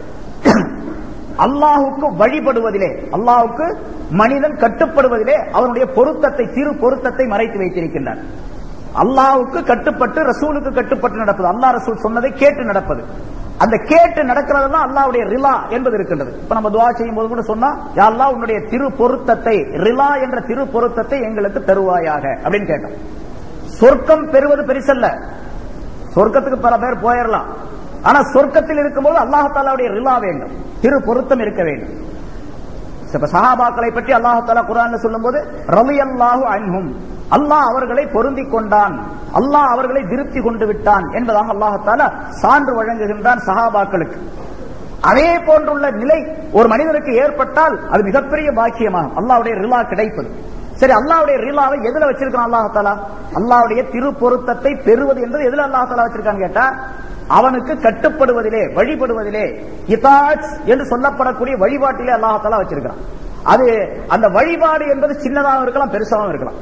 அல்லாஹுக்கு வழிபடுவதிலே அல்லாஹுக்கு மனிதன் கட்டுப்படுவதிலே அவனுடைய பொருத்தத்தை திரு பொருத்தத்தை மறைத்து வைத்திருக்கின்றான் அல்லாஹ்வுக்கு கட்டுப்பட்டு ரசூலுக்கு கட்டுப்பட்டு நடப்பது அல்லாஹ் ரசூல் சொன்னதை கேட்டு நடப்பது அந்த கேட்டு நடக்கிறது தான் அல்லாஹ்வுடைய ரிலா என்பது இருக்கின்றது இப்ப நம்ம துவா செய்யும் போது கூட சொன்னா யா அல்லாஹ் உன்னுடைய திரு பொருத்தத்தை ரிலா என்ற திரு பொருத்தத்தை எங்களுக்கு தருவாயாக அப்படின்னு கேட்டோம் சொர்க்கம் பெறுவது பெருசல்ல சொர்க்கத்துக்கு பல பேர் போயிடலாம் ஆனா சொர்க்கத்தில் இருக்கும்போது அல்லாஹாலாவுடைய ரிலா வேண்டும் திரு பொருத்தம் இருக்க வேண்டும் இப்ப சஹாபாக்களை பற்றி அல்லாஹாலா குரான்ல சொல்லும்போது ரவி அல்லாஹு அன்ஹும் அல்லாஹ் அவர்களை பொருந்திக் கொண்டான் அல்லாஹ் அவர்களை திருப்தி கொண்டு விட்டான் என்பதாக அல்லாஹாலா சான்று வழங்குகின்றான் சஹாபாக்களுக்கு அதே போன்றுள்ள நிலை ஒரு மனிதனுக்கு ஏற்பட்டால் அது மிகப்பெரிய பாக்கியமாகும் அல்லாஹ்வுடைய ரிலா கிடைப்பது சரி அல்லாஹ்வுடைய ரிலாவை எதுல வச்சிருக்கான் அல்லாஹாலா அல்லாஹ்வுடைய திரு பொருத்தத்தை பெறுவது என்பது எதுல அல்லாஹாலா வச்சிருக்கான்னு கேட்டா அவனுக்கு கட்டுப்படுவதிலே வழிபடுவதிலே இதாஜ் என்று சொல்லப்படக்கூடிய வழிபாட்டிலே அல்லாஹாலா வச்சிருக்கான் அது அந்த வழிபாடு என்பது சின்னதாகவும் இருக்கலாம் பெருசாகவும் இருக்கலாம்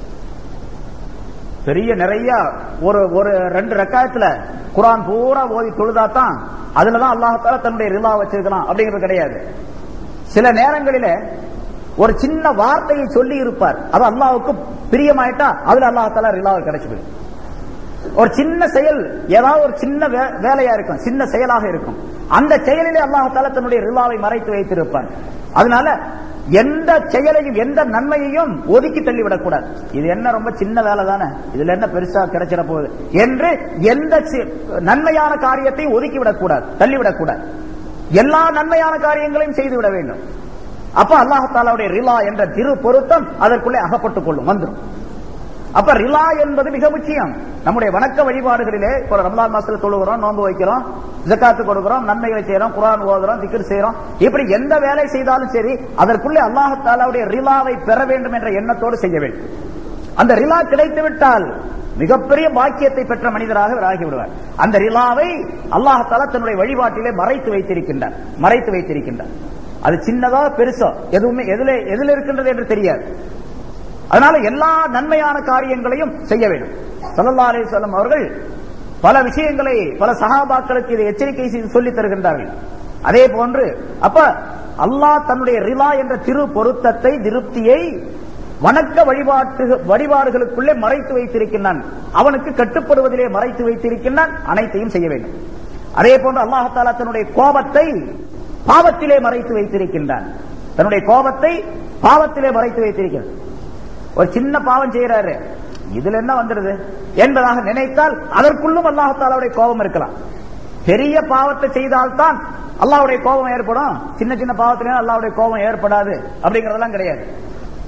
பெரிய நிறைய ஒரு ஒரு ரெண்டு ரக்காயத்துல குரான் பூரா ஓதி தொழுதா தான் அதுலதான் அல்லாஹால தன்னுடைய ரிலா வச்சிருக்கலாம் அப்படிங்கிறது கிடையாது சில நேரங்களில ஒரு சின்ன வார்த்தையை சொல்லி இருப்பார் அது அல்லாஹ்வுக்கு பிரியமாயிட்டா அதுல அல்லாஹால ரிலாவை கிடைச்சிடும் ஒரு சின்ன செயல் ஏதாவது ஒரு சின்ன வே- வேலையா இருக்கும் சின்ன செயலாக இருக்கும் அந்த செயலிலே அல்லாஹால தன்னுடைய ரிலாவை மறைத்து வைத்திருப்பார் அதனால எந்த செயலையும் எந்த நன்மையையும் ஒதுக்கி தள்ளிவிடக் கூடாது இது என்ன ரொம்ப சின்ன வேலை தானே இதுல என்ன பெருசா கிடைச்சிட போகுது என்று எந்த சி- நன்மையான காரியத்தை ஒதுக்கிவிடக் கூடாது தள்ளிவிடக் கூடாது எல்லா நன்மையான காரியங்களையும் செய்துவிட வேண்டும் அப்ப அல்லாஹாலாவுடைய ரிலா என்ற திரு பொருத்தம் அதற்குள்ளே அகப்பட்டுக் கொள்ளும் வந்துடும் அப்ப ரிலா என்பது மிக முக்கியம் நம்முடைய வணக்க வழிபாடுகளிலே இப்போ ரமலான் மாசத்துல தொழுகிறோம் நோன்பு வைக்கிறோம் ஜக்காத்து கொடுக்கிறோம் நன்மைகளை செய்யறோம் குரான் ஓதுறோம் திக்ர் செய்யறோம் இப்படி எந்த வேலை செய்தாலும் சரி அதற்குள்ளே அல்லாஹாலாவுடைய ரிலாவை பெற வேண்டும் என்ற எண்ணத்தோடு செய்ய வேண்டும் அந்த ரிலா கிடைத்து விட்டால் மிகப்பெரிய பாக்கியத்தை பெற்ற மனிதராக இவர் ஆகிவிடுவார் அந்த ரிலாவை அல்லாஹாலா தன்னுடைய வழிபாட்டிலே மறைத்து வைத்திருக்கின்றார் மறைத்து வைத்திருக்கின்றார் அது சின்னதா பெருசோ எதுவுமே எதுல எதுல இருக்கின்றது என்று தெரியாது அதனால எல்லா நன்மையான காரியங்களையும் செய்ய வேண்டும் ஸல்லல்லாஹு அலைஹி வஸல்லம் அவர்கள் பல விஷயங்களை பல சஹாபாக்களுக்கு இதை எச்சரிக்கை செய்து சொல்லித் தருகின்றார்கள் அதே போன்று அப்ப அல்லாஹ் தன்னுடைய ரிலா என்ற திரு பொருத்தத்தை திருப்தியை வணக்க வழிபாட்டு வழிபாடுகளுக்குள்ளே மறைத்து வைத்திருக்கின்றான் அவனுக்கு கட்டுப்படுவதிலே மறைத்து வைத்திருக்கின்றான் அனைத்தையும் செய்ய வேண்டும் அதே போன்று அல்லாஹாலா தன்னுடைய கோபத்தை பாவத்திலே மறைத்து வைத்திருக்கின்றான் தன்னுடைய கோபத்தை பாவத்திலே மறைத்து வைத்திருக்கிறான் ஒரு சின்ன பாவம் செய்யறாரு இதுல என்ன வந்துடுது என்பதாக நினைத்தால் அதற்குள்ளும் அல்லாஹாலாவுடைய கோபம் இருக்கலாம் பெரிய பாவத்தை செய்தால்தான் அல்லாஹ்வுடைய கோபம் ஏற்படும் சின்ன சின்ன பாவத்திலே அல்லாஹ்வுடைய கோபம் ஏற்படாது அப்படிங்கறதெல்லாம் கிடையாது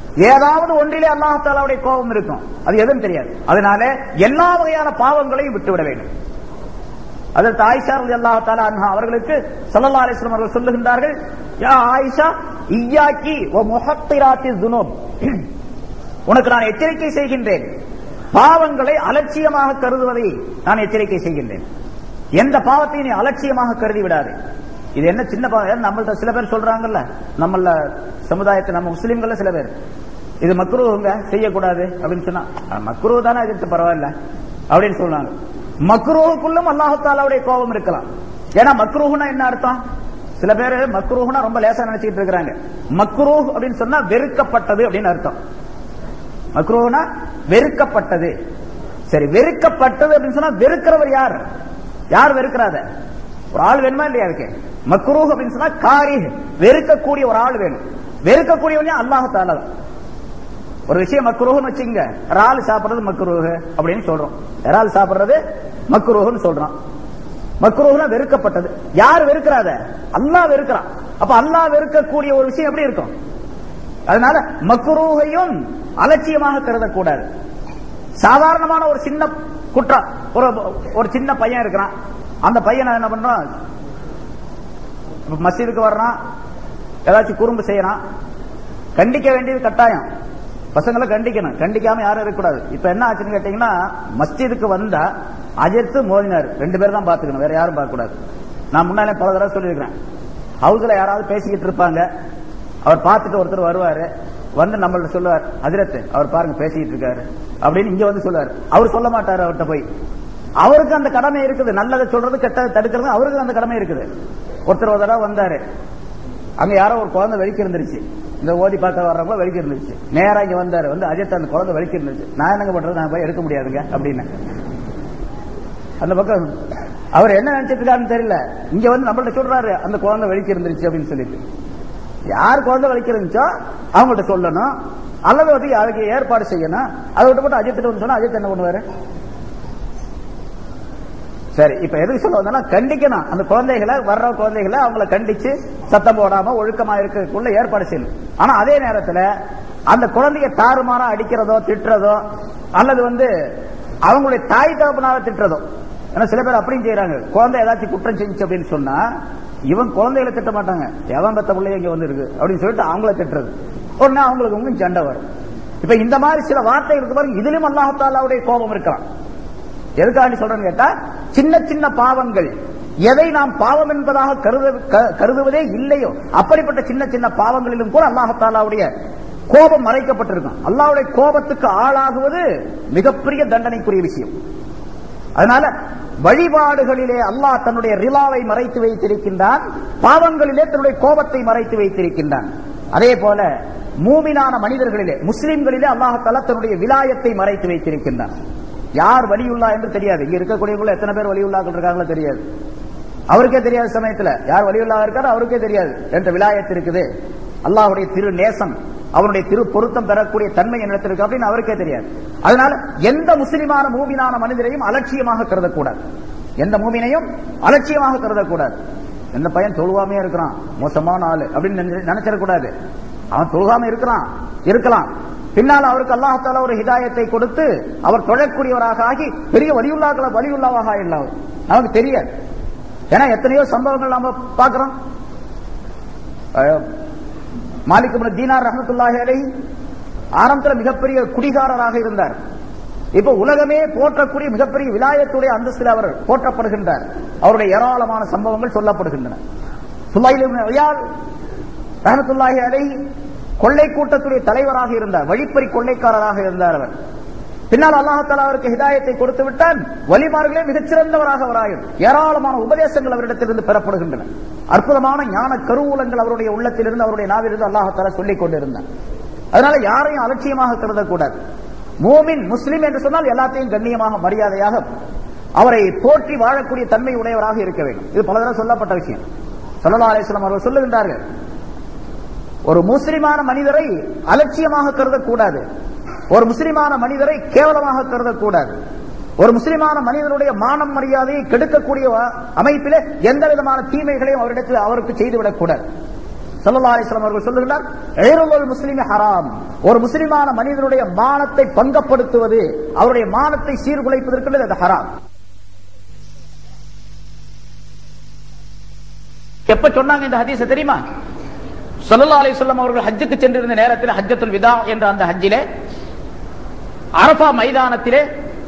ஏதாவது ஒன்றிலே அல்லாஹாலாவுடைய கோபம் இருக்கும் அது எதுவும் தெரியாது அதனால எல்லா வகையான பாவங்களையும் விட்டுவிட வேண்டும் அதற்கு ஆயிஷா ரலி அல்லாஹ் தாலா அன்ஹா அவர்களுக்கு ஸல்லல்லாஹு அலைஹி வஸல்லம் அவர்கள் சொல்லுகின்றார்கள் யா ஆயிஷா இய்யாக்கி வ முஹத்திராத்தி துனூப் உனக்கு நான் எச்சரிக்கை செய்கின்றேன் பாவங்களை அலட்சியமாக கருதுவதை நான் எச்சரிக்கை செய்கின்றேன் எந்த பாவத்தையும் நீ அலட்சியமாக கருதி விடாது இது என்ன சின்ன பாவம் நம்மள்ட்ட சில பேர் சொல்றாங்கல்ல நம்மள சமுதாயத்தை நம்ம முஸ்லிம்கள சில பேர் இது மக்ரூங்க செய்யக்கூடாது அப்படின்னு சொன்னா மக்ரூ தானே அதுக்கு பரவாயில்ல அப்படின்னு சொல்றாங்க மக்ரூவுக்குள்ளும் அல்லாஹாலாவுடைய கோபம் இருக்கலாம் ஏன்னா மக்ரூஹ்னா என்ன அர்த்தம் சில பேர் மக்ரூஹ்னா ரொம்ப லேசா நினைச்சிட்டு இருக்கிறாங்க மக்ரூஹ் அப்படின்னு சொன்னா வெறுக்கப்பட்டது அப்படின்னு அர்த்தம் மக்ரூஹ்னா வெறுக்கப்பட்டது சரி வெறுக்கப்பட்டது அப்படின்னு சொன்னா வெறுக்கிறவர் யார் யார் வெறுக்கிறாத ஒரு ஆள் வேணுமா இல்லையா அதுக்கு மக்ரூஹ் அப்படின்னு சொன்னா காரி வெறுக்கக்கூடிய ஒரு ஆள் வேணும் வெறுக்கக்கூடியவனே அல்லாஹால ஒரு விஷயம் மக்ரூஹ்னு வச்சுங்க இறால் சாப்பிடுறது மக்ரூஹ் அப்படின்னு சொல்றோம் இறால் சாப்பிடுறது மக்ரூஹ்னு சொல்றோம் மக்ரூஹ்னா வெறுக்கப்பட்டது யார் வெறுக்கிறாத அல்லாஹ் வெறுக்கிறான் அப்ப அல்லாஹ் வெறுக்கக்கூடிய ஒரு விஷயம் எப்படி இருக்கும் அதனால மக்ரூஹையும் அலட்சியமாக கருதக்கூடாது சாதாரணமான ஒரு சின்ன குற்றம் ஒரு ஒரு சின்ன பையன் இருக்கிறான் அந்த பையனை என்ன பண்றான் மஸ்ஜிதுக்கு வர்றான் ஏதாச்சும் குறும்பு செய்யறான் கண்டிக்க வேண்டியது கட்டாயம் பசங்களை கண்டிக்கணும் கண்டிக்காம யாரும் இருக்கக்கூடாது இப்ப என்ன ஆச்சுன்னு கேட்டீங்கன்னா மஸ்ஜிதுக்கு வந்தா அஜித்து மோதினார் ரெண்டு பேரும் தான் பாத்துக்கணும் வேற யாரும் பார்க்க கூடாது நான் முன்னாலே பல தடவை சொல்லியிருக்கிறேன் ஹவுஸ்ல யாராவது பேசிக்கிட்டு இருப்பாங்க அவர் பார்த்துட்டு ஒருத்தர் வருவாரு வந்து நம்மள்ட்ட சொல்லுவார் அதிரத்து அவர் பாருங்க பேசிக்கிட்டு இருக்காரு அப்படின்னு இங்க வந்து சொல்லுவார் அவர் சொல்ல மாட்டாரு அவர்கிட்ட போய் அவருக்கு அந்த கடமை இருக்குது நல்லதை சொல்றது கெட்டதை தடுக்கிறது அவருக்கு அந்த கடமை இருக்குது ஒருத்தர் ஒரு தடவை வந்தாரு அங்க யாரோ ஒரு குழந்தை வெளிக்கு இருந்துருச்சு இந்த ஓதி பார்க்க வர்றவங்க வெளிக்கு இருந்துருச்சு நேரா இங்க வந்தாரு வந்து அஜித் அந்த குழந்தை வெளிக்கு இருந்துச்சு நான் என்னங்க பண்றது நான் போய் எடுக்க முடியாதுங்க அப்படின்னு அந்த பக்கம் அவர் என்ன நினைச்சிட்டு இருக்காருன்னு தெரியல இங்க வந்து நம்மள்ட்ட சொல்றாரு அந்த குழந்தை வெளிக்கு இருந்துருச்சு அப்படின்னு சொல்லிட்டு யார் குழந்தை வலிக்க இருந்துச்சோ அவங்கள்ட்ட சொல்லணும் அல்லது வந்து அதுக்கு ஏற்பாடு செய்யணும் அதை விட்டு மட்டும் அஜித் சொன்னா அஜித் என்ன பண்ணுவாரு சரி இப்ப எதுக்கு சொல்ல வந்தா கண்டிக்கணும் அந்த குழந்தைகளை வர்ற குழந்தைகளை அவங்கள கண்டிச்சு சத்தம் போடாம ஒழுக்கமா இருக்கக்குள்ள ஏற்பாடு செய்யணும் ஆனா அதே நேரத்துல அந்த குழந்தைய தாறுமாறா அடிக்கிறதோ திட்டுறதோ அல்லது வந்து அவங்களுடைய தாய் தகப்பனால திட்டுறதோ ஏன்னா சில பேர் அப்படியும் செய்யறாங்க குழந்தை ஏதாச்சும் குற்றம் செஞ்சு அப்படின்னு சொன்னா இவன் குழந்தைகளை திட்ட மாட்டாங்க எவன் பெத்த பிள்ளைய இங்க வந்து இருக்கு அப்படின்னு சொல்லிட்டு அவங்கள திட்டுறது உடனே அவங்களுக்கு உங்களுக்கு சண்டை வரும் இப்ப இந்த மாதிரி சில வார்த்தைகள் இருக்கு பாருங்க இதுலயும் அல்லாஹாலாவுடைய கோபம் இருக்கலாம் எதுக்காக சொல்றேன்னு கேட்டா சின்ன சின்ன பாவங்கள் எதை நாம் பாவம் என்பதாக கருத கருதுவதே இல்லையோ அப்படிப்பட்ட சின்ன சின்ன பாவங்களிலும் கூட அல்லாஹாலாவுடைய கோபம் மறைக்கப்பட்டிருக்கும் அல்லாவுடைய கோபத்துக்கு ஆளாகுவது மிகப்பெரிய தண்டனைக்குரிய விஷயம் அதனால வழிபாடுகளிலே அல்லாஹ் தன்னுடைய ரிலாவை மறைத்து வைத்திருக்கின்றான் பாவங்களிலே தன்னுடைய கோபத்தை மறைத்து வைத்திருக்கின்றான் அதே போல மூமினான மனிதர்களிலே முஸ்லிம்களிலே அல்லாஹால தன்னுடைய விலாயத்தை மறைத்து வைத்திருக்கின்றான் யார் வலியுள்ளா என்று தெரியாது இங்க இருக்கக்கூடியவங்க எத்தனை பேர் வலியுள்ளாக்கள் இருக்காங்களோ தெரியாது அவருக்கே தெரியாத சமயத்துல யார் வலியுள்ளா இருக்காரோ அவருக்கே தெரியாது என்ற விலாயத்து இருக்குது அல்லாஹுடைய திரு நேசம் அவனுடைய திரு பொருத்தம் பெறக்கூடிய தன்மை என்னிடத்தில் இருக்கு அப்படின்னு அவருக்கே தெரியாது அதனால எந்த முஸ்லிமான மூமினான மனிதரையும் அலட்சியமாக கருதக்கூடாது எந்த மூமினையும் அலட்சியமாக கருதக்கூடாது எந்த பையன் தொழுவாமையே இருக்கிறான் மோசமான ஆளு அப்படின்னு நினைச்சிடக்கூடாது அவன் தொழுகாம இருக்கிறான் இருக்கலாம் பின்னால் அவருக்கு அல்லாஹால ஒரு ஹிதாயத்தை கொடுத்து அவர் தொழக்கூடியவராக ஆகி பெரிய வலியுள்ளாக்களை வலியுள்ளாவாக இல்லை நமக்கு தெரியாது ஏன்னா எத்தனையோ சம்பவங்கள் நாம பாக்குறோம் மாலிக் தீனார் ரஹமத்துல்லாஹி அலை ஆரம்பத்தில் மிகப்பெரிய குடிகாரராக இருந்தார் இப்ப உலகமே போற்றக்கூடிய மிகப்பெரிய விலாயத்துடைய அந்தஸ்தில் அவர் போற்றப்படுகின்றார் அவருடைய ஏராளமான சம்பவங்கள் சொல்லப்படுகின்றன ரஹமத்துல்லாஹி அலை கொள்ளை கூட்டத்துடைய தலைவராக இருந்தார் வழிப்பறி கொள்ளைக்காரராக இருந்தார் அவர் பின்னால் அல்லாஹால அவருக்கு ஹிதாயத்தை கொடுத்து விட்டான் வழிமார்களே மிகச்சிறந்தவராக அவராயும் ஏராளமான உபதேசங்கள் அவரிடத்திலிருந்து பெறப்படுகின்றன அற்புதமான ஞான கருவூலங்கள் அவருடைய உள்ளத்திலிருந்து அவருடைய நாவிலிருந்து அல்லாஹால சொல்லிக் கொண்டிருந்தார் அதனால யாரையும் அலட்சியமாக கருதக்கூடாது மோமின் முஸ்லிம் என்று சொன்னால் எல்லாத்தையும் கண்ணியமாக மரியாதையாக அவரை போற்றி வாழக்கூடிய தன்மை உடையவராக இருக்க வேண்டும் இது பல தடவை சொல்லப்பட்ட விஷயம் சல்லா அலிஸ்லாம் அவர்கள் சொல்லுகின்றார்கள் ஒரு முஸ்லிமான மனிதரை அலட்சியமாக கருதக்கூடாது ஒரு முஸ்லிமான மனிதரை கேவலமாக கருதக்கூடாது ஒரு முஸ்லிமான மனிதனுடைய மானம் மரியாதையை கெடுக்கக்கூடிய அமைப்பிலே எந்த விதமான தீமைகளையும் அவரிடத்தில் அவருக்கு செய்துவிடக் கூடாது ஸல்லல்லாஹு அலைஹி வஸல்லம் அவர்கள் சொல்லுகிறார் "ஐருல் முஸ்லிமி ஹராம் ஒரு முஸ்லிமான மனிதனுடைய மானத்தை பங்கப்படுத்துவது அவருடைய மானத்தை சீர்குலைப்பதற்கு அது ஹராம் எப்ப சொன்னாங்க இந்த ஹதீஸ தெரியுமா ஸல்லல்லாஹு அலைஹி வஸல்லம் அவர்கள் ஹஜ்ஜுக்கு சென்றிருந்த நேரத்தில் ஹஜ்ஜத்துல் விதா என்ற அந்த ஹஜ்ஜிலே அரபா மைதானத்திலே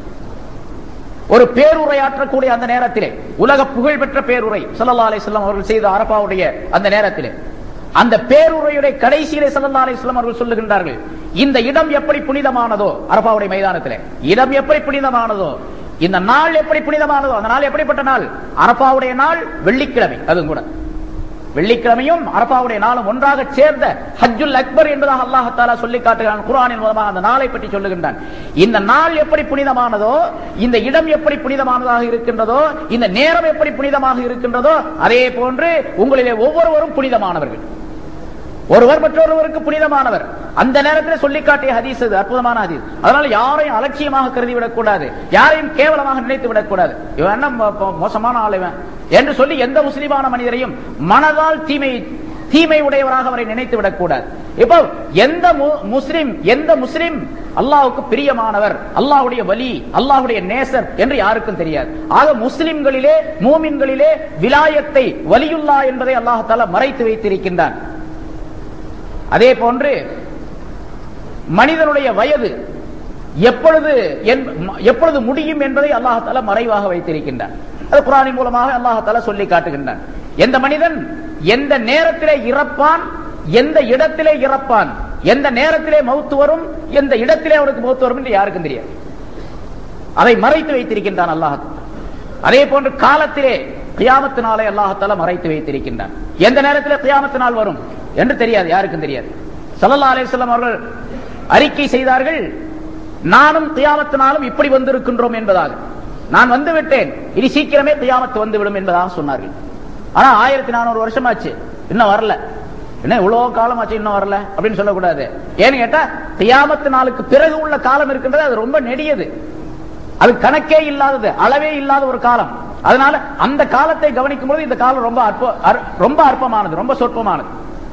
ஒரு பேருரையாற்றக்கூடிய அந்த நேரத்திலே உலக புகழ்பெற்ற பேருரை ஸல்லல்லாஹு அலைஹி வஸல்லம் அவர்கள் செய்த அரபாவுடைய அந்த நேரத்திலே அந்த பேருரையுடைய கடைசியிலே ஸல்லல்லாஹு அலைஹி வஸல்லம் அவர்கள் சொல்லுகின்றார்கள் இந்த இடம் எப்படி புனிதமானதோ அரபாவுடைய மைதானத்திலே இடம் எப்படி புனிதமானதோ இந்த நாள் எப்படி புனிதமானதோ அந்த நாள் எப்படிப்பட்ட நாள் அரபாவுடைய நாள் வெள்ளிக்கிழமை அதுவும் கூட வெள்ளிக்கிழமையும் அரபாவுடைய நாளும் ஒன்றாக சேர்ந்த ஹஜ்ஜுல் அக்பர் என்பதாக அல்லாஹ் தாலா சொல்லி காட்டுகிறான் குர்ஆனின் மூலமாக அந்த நாளை பற்றி சொல்லுகின்றான் இந்த நாள் எப்படி புனிதமானதோ இந்த இடம் எப்படி புனிதமானதாக இருக்கின்றதோ இந்த நேரம் எப்படி புனிதமாக இருக்கின்றதோ அதே போன்று உங்களிலே ஒவ்வொருவரும் புனிதமானவர்கள் ஒருவர் மற்றொருவருக்கு புனிதமானவர் அந்த நேரத்தில் சொல்லி காட்டிய ஹதீஸ் அது அற்புதமான ஹதீஸ் அதனால யாரையும் அலட்சியமாக கருதி விடக்கூடாது யாரையும் கேவலமாக நினைத்து விடக்கூடாது இவன் என்ன மோ- மோ- மோசமான ஆள் இவன் என்று சொல்லி எந்த முஸ்லிமான மனிதரையும் மனதால் தீமை தீமை உடையவராக அவரை நினைத்து விடக்கூடாது இப்போ எந்த மு- முஸ்லிம் எந்த முஸ்லிம் அல்லாஹ்வுக்கு பிரியமானவர் அல்லாஹ்வுடைய வலி அல்லாஹ்வுடைய நேசர் என்று யாருக்கும் தெரியாது ஆக முஸ்லிம்களிலே மூமின்களிலே விலாயத்தை வலியுல்லா என்பதை அல்லாஹ் தஆலா மறைத்து வைத்திருக்கின்றான் அதே போன்று மனிதனுடைய வயது எப்பொழுது என்- எப்பொழுது முடியும் என்பதை அல்லாஹால மறைவாக வைத்திருக்கின்றான் அது குரானின் மூலமாக அல்லாஹால சொல்லி காட்டுகின்றான் எந்த மனிதன் எந்த நேரத்திலே இறப்பான் எந்த இடத்திலே இறப்பான் எந்த நேரத்திலே மௌத்து வரும் எந்த இடத்திலே அவனுக்கு மௌத்து வரும் என்று யாருக்கும் தெரியாது அதை மறைத்து வைத்திருக்கின்றான் அல்லாஹ் அதே போன்று காலத்திலே கியாமத்து நாளை அல்லாஹத்தால மறைத்து வைத்திருக்கின்றான் எந்த நேரத்திலே கியாமத்து நாள் வரும் என்று தெரியாது யாருக்கும் தெரியாது ஸல்லல்லாஹு அலைஹி வஸல்லம் அவர்கள் அறிக்கை செய்தார்கள் நானும் கியாமத்து நாளும் இப்படி வந்திருக்கின்றோம் என்பதாக நான் வந்து விட்டேன் இனி சீக்கிரமே கியாமத்து வந்துவிடும் என்பதாக சொன்னார்கள் ஆனா ஆயிரத்தி நானூறு வருஷமாச்சு இன்னும் வரல என்ன இவ்வளவு காலம் ஆச்சு இன்னும் வரல அப்படின்னு சொல்லக்கூடாது ஏன்னு கேட்டா கியாமத்து நாளுக்கு பிறகு உள்ள காலம் இருக்கின்றது அது ரொம்ப நெடியது அது கணக்கே இல்லாதது அளவே இல்லாத ஒரு காலம் அதனால அந்த காலத்தை கவனிக்கும் போது இந்த காலம் ரொம்ப அற்ப அற்- ரொம்ப அற்பமானது ரொம்ப சொற்பமானது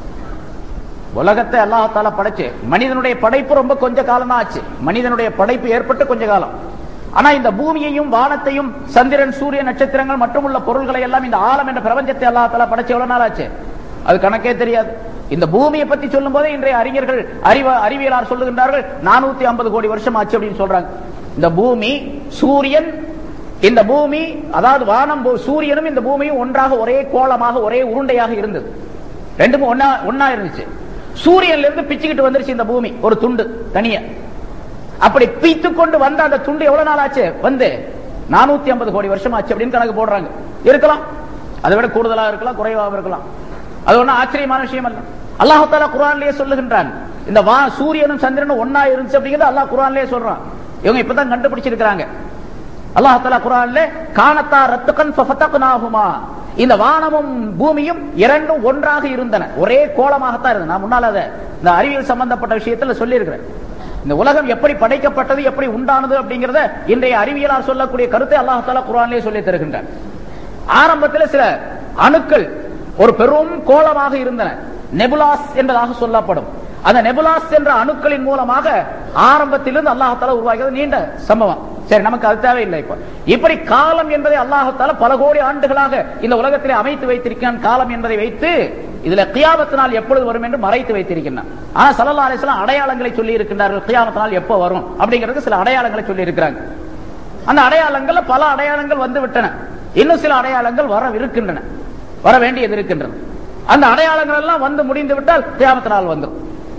உலகத்தை அல்லாஹால படைச்சு மனிதனுடைய படைப்பு ரொம்ப கொஞ்ச காலம் தான் ஆச்சு மனிதனுடைய படைப்பு ஏற்பட்டு கொஞ்ச காலம் ஆனா இந்த பூமியையும் வானத்தையும் சந்திரன் சூரிய நட்சத்திரங்கள் மற்றும் உள்ள பொருள்களை எல்லாம் இந்த ஆலம் என்ற பிரபஞ்சத்தை அல்லாஹால படைச்சு எவ்வளவு நாள் ஆச்சு அது கணக்கே தெரியாது இந்த பூமியை பத்தி சொல்லும் போதே இன்றைய அறிஞர்கள் அறிவ அறிவியலார் சொல்லுகின்றார்கள் நானூத்தி ஐம்பது கோடி வருஷம் ஆச்சு அப்படின்னு சொல்றாங்க இந்த பூமி சூரியன் இந்த பூமி அதாவது வானம் பூ- சூரியனும் இந்த பூமியும் ஒன்றாக ஒரே கோளமாக ஒரே உருண்டையாக இருந்தது ரெண்டுமே ஒன்னா ஒன்னா இருந்துச்சு சூரியன்ல இருந்து பிச்சுக்கிட்டு வந்துருச்சு இந்த பூமி ஒரு துண்டு தனியா அப்படி பீத்து கொண்டு வந்த அந்த துண்டு எவ்வளவு நாள் ஆச்சு வந்து நானூத்தி ஐம்பது கோடி வருஷம் ஆச்சு அப்படின்னு கணக்கு போடுறாங்க இருக்கலாம் அதை விட கூடுதலா இருக்கலாம் குறைவாக இருக்கலாம் அது ஒண்ணும் ஆச்சரியமான விஷயம் அல்ல அல்லாஹ் தாலா குரான்லயே சொல்லுகின்றான் இந்த வா சூரியனும் சந்திரனும் ஒன்னா இருந்துச்சு அப்படிங்கிறது அல்லாஹ் குரான்லயே சொல்றான் இவங்க இப்பதான் கண்டுபிடிச்சிருக்கிறாங்க அல்லாஹ் தஆலா குர்ஆன்ல கானத்தா ரத்துகன் ஃபஃபதக்னாஹுமா இந்த வானமும் பூமியும் இரண்டும் ஒன்றாக இருந்தன ஒரே கோலமாகத்தான் இருந்தது நான் முன்னால அதை இந்த அறிவியல் சம்பந்தப்பட்ட விஷயத்துல சொல்லி இருக்கிறேன் இந்த உலகம் எப்படி படைக்கப்பட்டது எப்படி உண்டானது அப்படிங்கறத இன்றைய அறிவியலார் சொல்லக்கூடிய கருத்தை அல்லாஹ் தஆலா குர்ஆன்லயே சொல்லி தருகின்றான் ஆரம்பத்தில் சில அணுக்கள் ஒரு பெரும் கோலமாக இருந்தன நெபுலாஸ் என்பதாக சொல்லப்படும் அந்த நெபுலாஸ் என்ற அணுக்களின் மூலமாக ஆரம்பத்திலிருந்து அல்லாஹால உருவாகிறது நீண்ட சம்பவம் சரி நமக்கு அது தேவையில்லை இப்போ இப்படி காலம் என்பதை அல்லாஹால பல கோடி ஆண்டுகளாக இந்த உலகத்திலே அமைத்து வைத்திருக்கிறான் காலம் என்பதை வைத்து இதுல கியாமத்து நாள் எப்பொழுது வரும் என்று மறைத்து வைத்திருக்கின்றான் ஆனா சல்லா அலிஸ்லாம் அடையாளங்களை சொல்லி இருக்கின்றார்கள் கியாமத்து நாள் எப்போ வரும் அப்படிங்கிறது சில அடையாளங்களை சொல்லி இருக்கிறாங்க அந்த அடையாளங்கள்ல பல அடையாளங்கள் வந்து விட்டன இன்னும் சில அடையாளங்கள் வர இருக்கின்றன வர வேண்டியது இருக்கின்றன அந்த அடையாளங்கள் எல்லாம் வந்து முடிந்து விட்டால் கியாமத்து நாள் வந்துடும்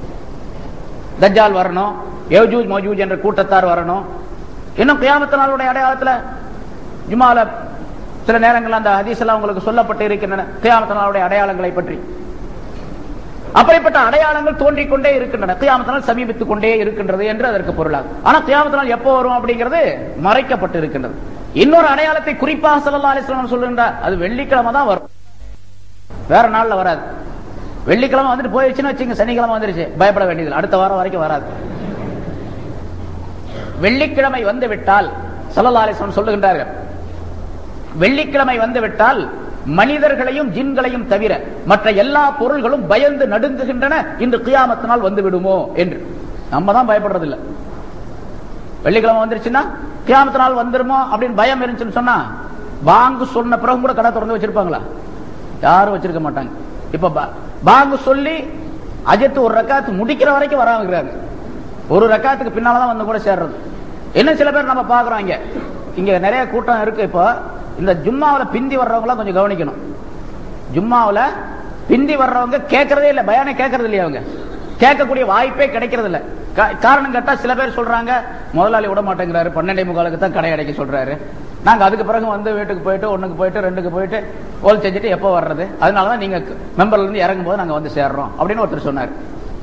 தஜ்ஜால் வரணும் யஜூஜ் மௌஜூஜ் என்ற கூட்டத்தார் வரணும் இன்னும் கியாமத்து நாளுடைய அடையாளத்துல ஜுமால சில நேரங்கள் அந்த ஹதீஸ் எல்லாம் உங்களுக்கு சொல்லப்பட்டு இருக்கின்றன கியாமத்து நாளுடைய அடையாளங்களை பற்றி அப்படிப்பட்ட அடையாளங்கள் தோன்றிக் கொண்டே இருக்கின்றன கியாமத்து நாள் சமீபித்துக் கொண்டே இருக்கின்றது என்று அதற்கு பொருளாகும் ஆனா கியாமத்து நாள் எப்போ வரும் அப்படிங்கிறது மறைக்கப்பட்டு இருக்கின்றது இன்னொரு அடையாளத்தை குறிப்பாக ஸல்லல்லாஹு அலைஹி வஸல்லம் சொல்லுகின்றார் அது வெள்ளிக்கிழமை தான் வரும் வேற நாள்ல வராது வெள்ளிக்கிழமை வந்துட்டு போயிடுச்சுன்னு வச்சுங்க சனிக்கிழமை வந்துருச்சு பயப்பட வேண்டியது அடுத்த வாரம் வரைக்கும் வராது வெள்ளிக்கிழமை வந்து விட்டால் ஸல்லல்லாஹு அலைஹி வஸல்லம் சொல்லுகின்றார்கள் வெள்ளிக்கிழமை வந்து விட்டால் மனிதர்களையும் ஜின்களையும் தவிர மற்ற எல்லா பொருள்களும் பயந்து நடுங்குகின்றன இன்று கியாமத்தினால் வந்து விடுமோ என்று நம்ம தான் பயப்படுறது இல்ல வெள்ளிக்கிழமை வந்துருச்சுன்னா கியாமத்தினால் வந்துருமோ அப்படின்னு பயம் இருந்துச்சுன்னு சொன்னா பாங்கு சொன்ன பிறகு கூட கடை திறந்து வச்சிருப்பாங்களா யாரும் வச்சிருக்க மாட்டாங்க இப்ப பா- பாங்கு சொல்லி அஜித் ஒரு ரக்காத்து முடிக்கிற வரைக்கும் வராங்கிறாங்க ஒரு ரக்காத்துக்கு பின்னாலதான் வந்து கூட சேர்றது என்ன சில பேர் நம்ம பாக்குறோம் இங்க இங்க நிறைய கூட்டம் இருக்கு இப்போ இந்த ஜும்மாவுல பிந்தி வர்றவங்க கொஞ்சம் கவனிக்கணும் ஜும்மாவுல பிந்தி வர்றவங்க கேட்கறதே இல்ல பயானே கேட்கறது இல்லையா அவங்க கேட்கக்கூடிய வாய்ப்பே கிடைக்கிறது இல்ல கா- காரணம் கேட்டா சில பேர் சொல்றாங்க முதலாளி விட மாட்டேங்கிறாரு பன்னெண்டே முக்காலுக்கு தான் கடை அடைக்க சொல்றாரு நாங்க அதுக்கு பிறகு வந்து வீட்டுக்கு போயிட்டு ஒண்ணுக்கு போயிட்டு ரெண்டுக்கு போயிட்டு ஓல் செஞ்சுட்டு எப்போ வர்றது அதனாலதான் நீங்க மெம்பர்ல இருந்து இறங்கும் போது நாங்க வந்து சேர்றோம் அப்படின்னு ஒருத்தர் சொன்னார்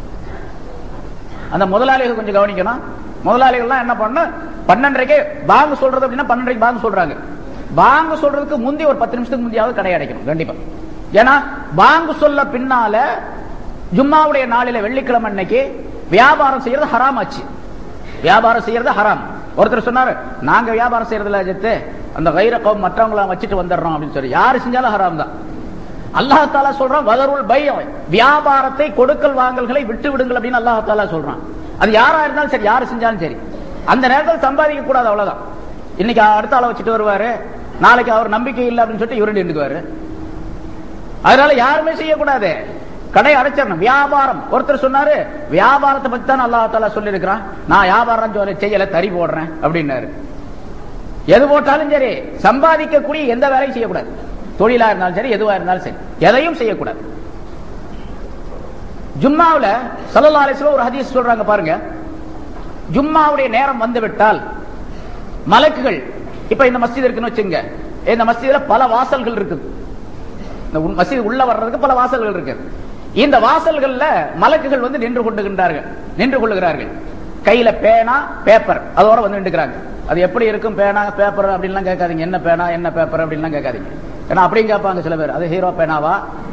அந்த முதலாளிகள் கொஞ்சம் கவனிக்கணும் முதலாளிகள்லாம் என்ன பண்ண பன்னெண்டரைக்கு பாங்கு சொல்றது அப்படின்னா பன்னெண்டரைக்கு பாங்கு சொல்றாங்க பாங்கு சொல்றதுக்கு முந்தி ஒரு பத்து நிமிஷத்துக்கு முந்தியாவது கடை அடைக்கணும் கண்டிப்பா ஏன்னா பாங்கு சொல்ல பின்னால ஜும்மாவுடைய நாளில வெள்ளிக்கிழமை அன்னைக்கு வியாபாரம் செய்யறது ஹராம் ஆச்சு வியாபாரம் செய்யறது ஹராம் ஒருத்தர் சொன்னாரு நாங்க வியாபாரம் செய்யறதுல அஜித்து அந்த வைர கௌம் மற்றவங்கள வச்சுட்டு வந்துடுறோம் அப்படின்னு சொல்லி யாரு செஞ்சாலும் ஹராம் தான் அல்லாஹ் தாலா சொல்றான் வதருள் பை வியாபாரத்தை கொடுக்கல் வாங்கல்களை விட்டு விடுங்கள் அப்படின்னு அல்லாஹ் தாலா சொல்றான் அது யாரா இருந்தாலும் சரி யாரு செஞ்சாலும் சரி அந்த நேரத்தில் சம்பாதிக்க கூடாது அவ்வளவுதான் இன்னைக்கு அடுத்த ஆளை வச்சுட்டு வருவாரு நாளைக்கு அவர் நம்பிக்கை இல்லை அப்படின்னு சொல்லிட்டு இவரு நின்றுக்குவாரு அதனால யாருமே செய்யக்கூடாது கடை அடைச்சிடணும் வியாபாரம் ஒருத்தர் சொன்னாரு வியாபாரத்தை பத்தி தான் அல்லாஹ் தாலா சொல்லி இருக்கிறான் நான் வியாபாரம் சொல்ல செய்யல தறி போடுறேன் அப்படின்னாரு எது போட்டாலும் சரி சம்பாதிக்கக்கூடிய எந்த வேலையும் செய்யக்கூடாது தொழிலா இருந்தாலும் சரி எதுவா இருந்தாலும் சரி எதையும் செய்யக்கூடாது ஜும்மாவுல சல்லல்லாஹு அலைஹி வஸல்லம் ஒரு ஹதீஸ் சொல்றாங்க பாருங்க ஜும்மாவுடைய நேரம் வந்து விட்டால் மலக்குகள் இப்ப இந்த மஸ்ஜித் இருக்குன்னு வச்சுங்க இந்த மஸ்ஜிதுல பல வாசல்கள் இருக்குது இந்த உள்- மஸ்ஜித் உள்ள வர்றதுக்கு பல வாசல்கள் இருக்கு இந்த வாசல்கள்ல மலக்குகள் வந்து நின்று கொண்டுகின்றார்கள் நின்று கொள்ளுகிறார்கள் கையில பேனா பேப்பர் அதோட வந்து நின்றுக்கிறாங்க அது எப்படி இருக்கும் பேனா பேப்பர் அப்படின்லாம் கேட்காதீங்க என்ன பேனா என்ன பேப்பர் அப்படின்லாம் கேட்காதீங்க ஏன்னா அப்படியும் கேட்பாங்க சில பேர் அது ஹீரோ பேனாவா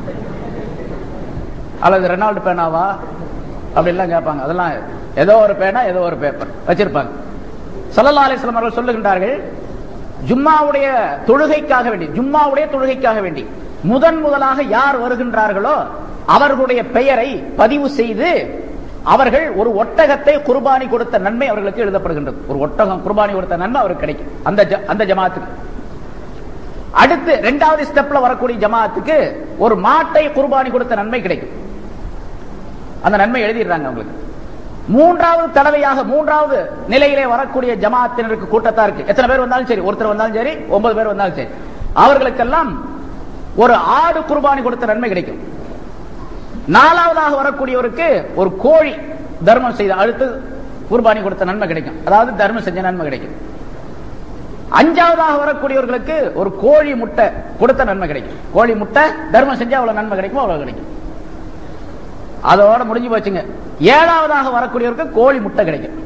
அல்லது ரெனால்டு பேனாவா அப்படின்லாம் கேட்பாங்க அதெல்லாம் ஏதோ ஒரு பேனா ஏதோ ஒரு பேப்பர் வச்சிருப்பாங்க சல்லல்லா அலிஸ்லாம் அவர்கள் சொல்லுகின்றார்கள் ஜும்மாவுடைய தொழுகைக்காக வேண்டி ஜும்மாவுடைய தொழுகைக்காக வேண்டி முதன் முதலாக யார் வருகின்றார்களோ அவர்களுடைய பெயரை பதிவு செய்து அவர்கள் ஒரு ஒட்டகத்தை குர்பானி கொடுத்த நன்மை அவர்களுக்கு எழுதப்படுகின்றது ஒரு ஒட்டகம் குர்பானி கொடுத்த நன்மை அவருக்கு கிடைக்கும் அந்த ஜ- அந்த ஜமாத்துக்கு அடுத்து இரண்டாவது ஸ்டெப்ல வரக்கூடிய ஜமாத்துக்கு ஒரு மாட்டை குர்பானி கொடுத்த நன்மை கிடைக்கும் அந்த நன்மை எழுதிடுறாங்க அவங்களுக்கு மூன்றாவது தடவையாக மூன்றாவது நிலையிலே வரக்கூடிய ஜமாத்தினருக்கு கூட்டத்தாருக்கு எத்தனை பேர் வந்தாலும் சரி ஒருத்தர் வந்தாலும் சரி ஒன்பது பேர் வந்தாலும் சரி அவர்களுக்கெல்லாம் ஒரு ஆடு குர்பானி கொடுத்த நன்மை கிடைக்கும் நாலாவதாக வரக்கூடியவருக்கு ஒரு கோழி தர்மம் செய்த அடுத்து குர்பானி கொடுத்த நன்மை கிடைக்கும் அதாவது தர்மம் செஞ்ச நன்மை கிடைக்கும் அஞ்சாவதாக வரக்கூடியவர்களுக்கு ஒரு கோழி முட்டை கொடுத்த நன்மை கிடைக்கும் கோழி முட்டை தர்மம் செஞ்சா அவ்வளவு நன்மை கிடைக்கும் அவ்வளவு கிடைக்கும் அதோட முடிஞ்சு போச்சுங்க ஏழாவதாக வரக்கூடியவருக்கு கோழி முட்டை கிடைக்கும்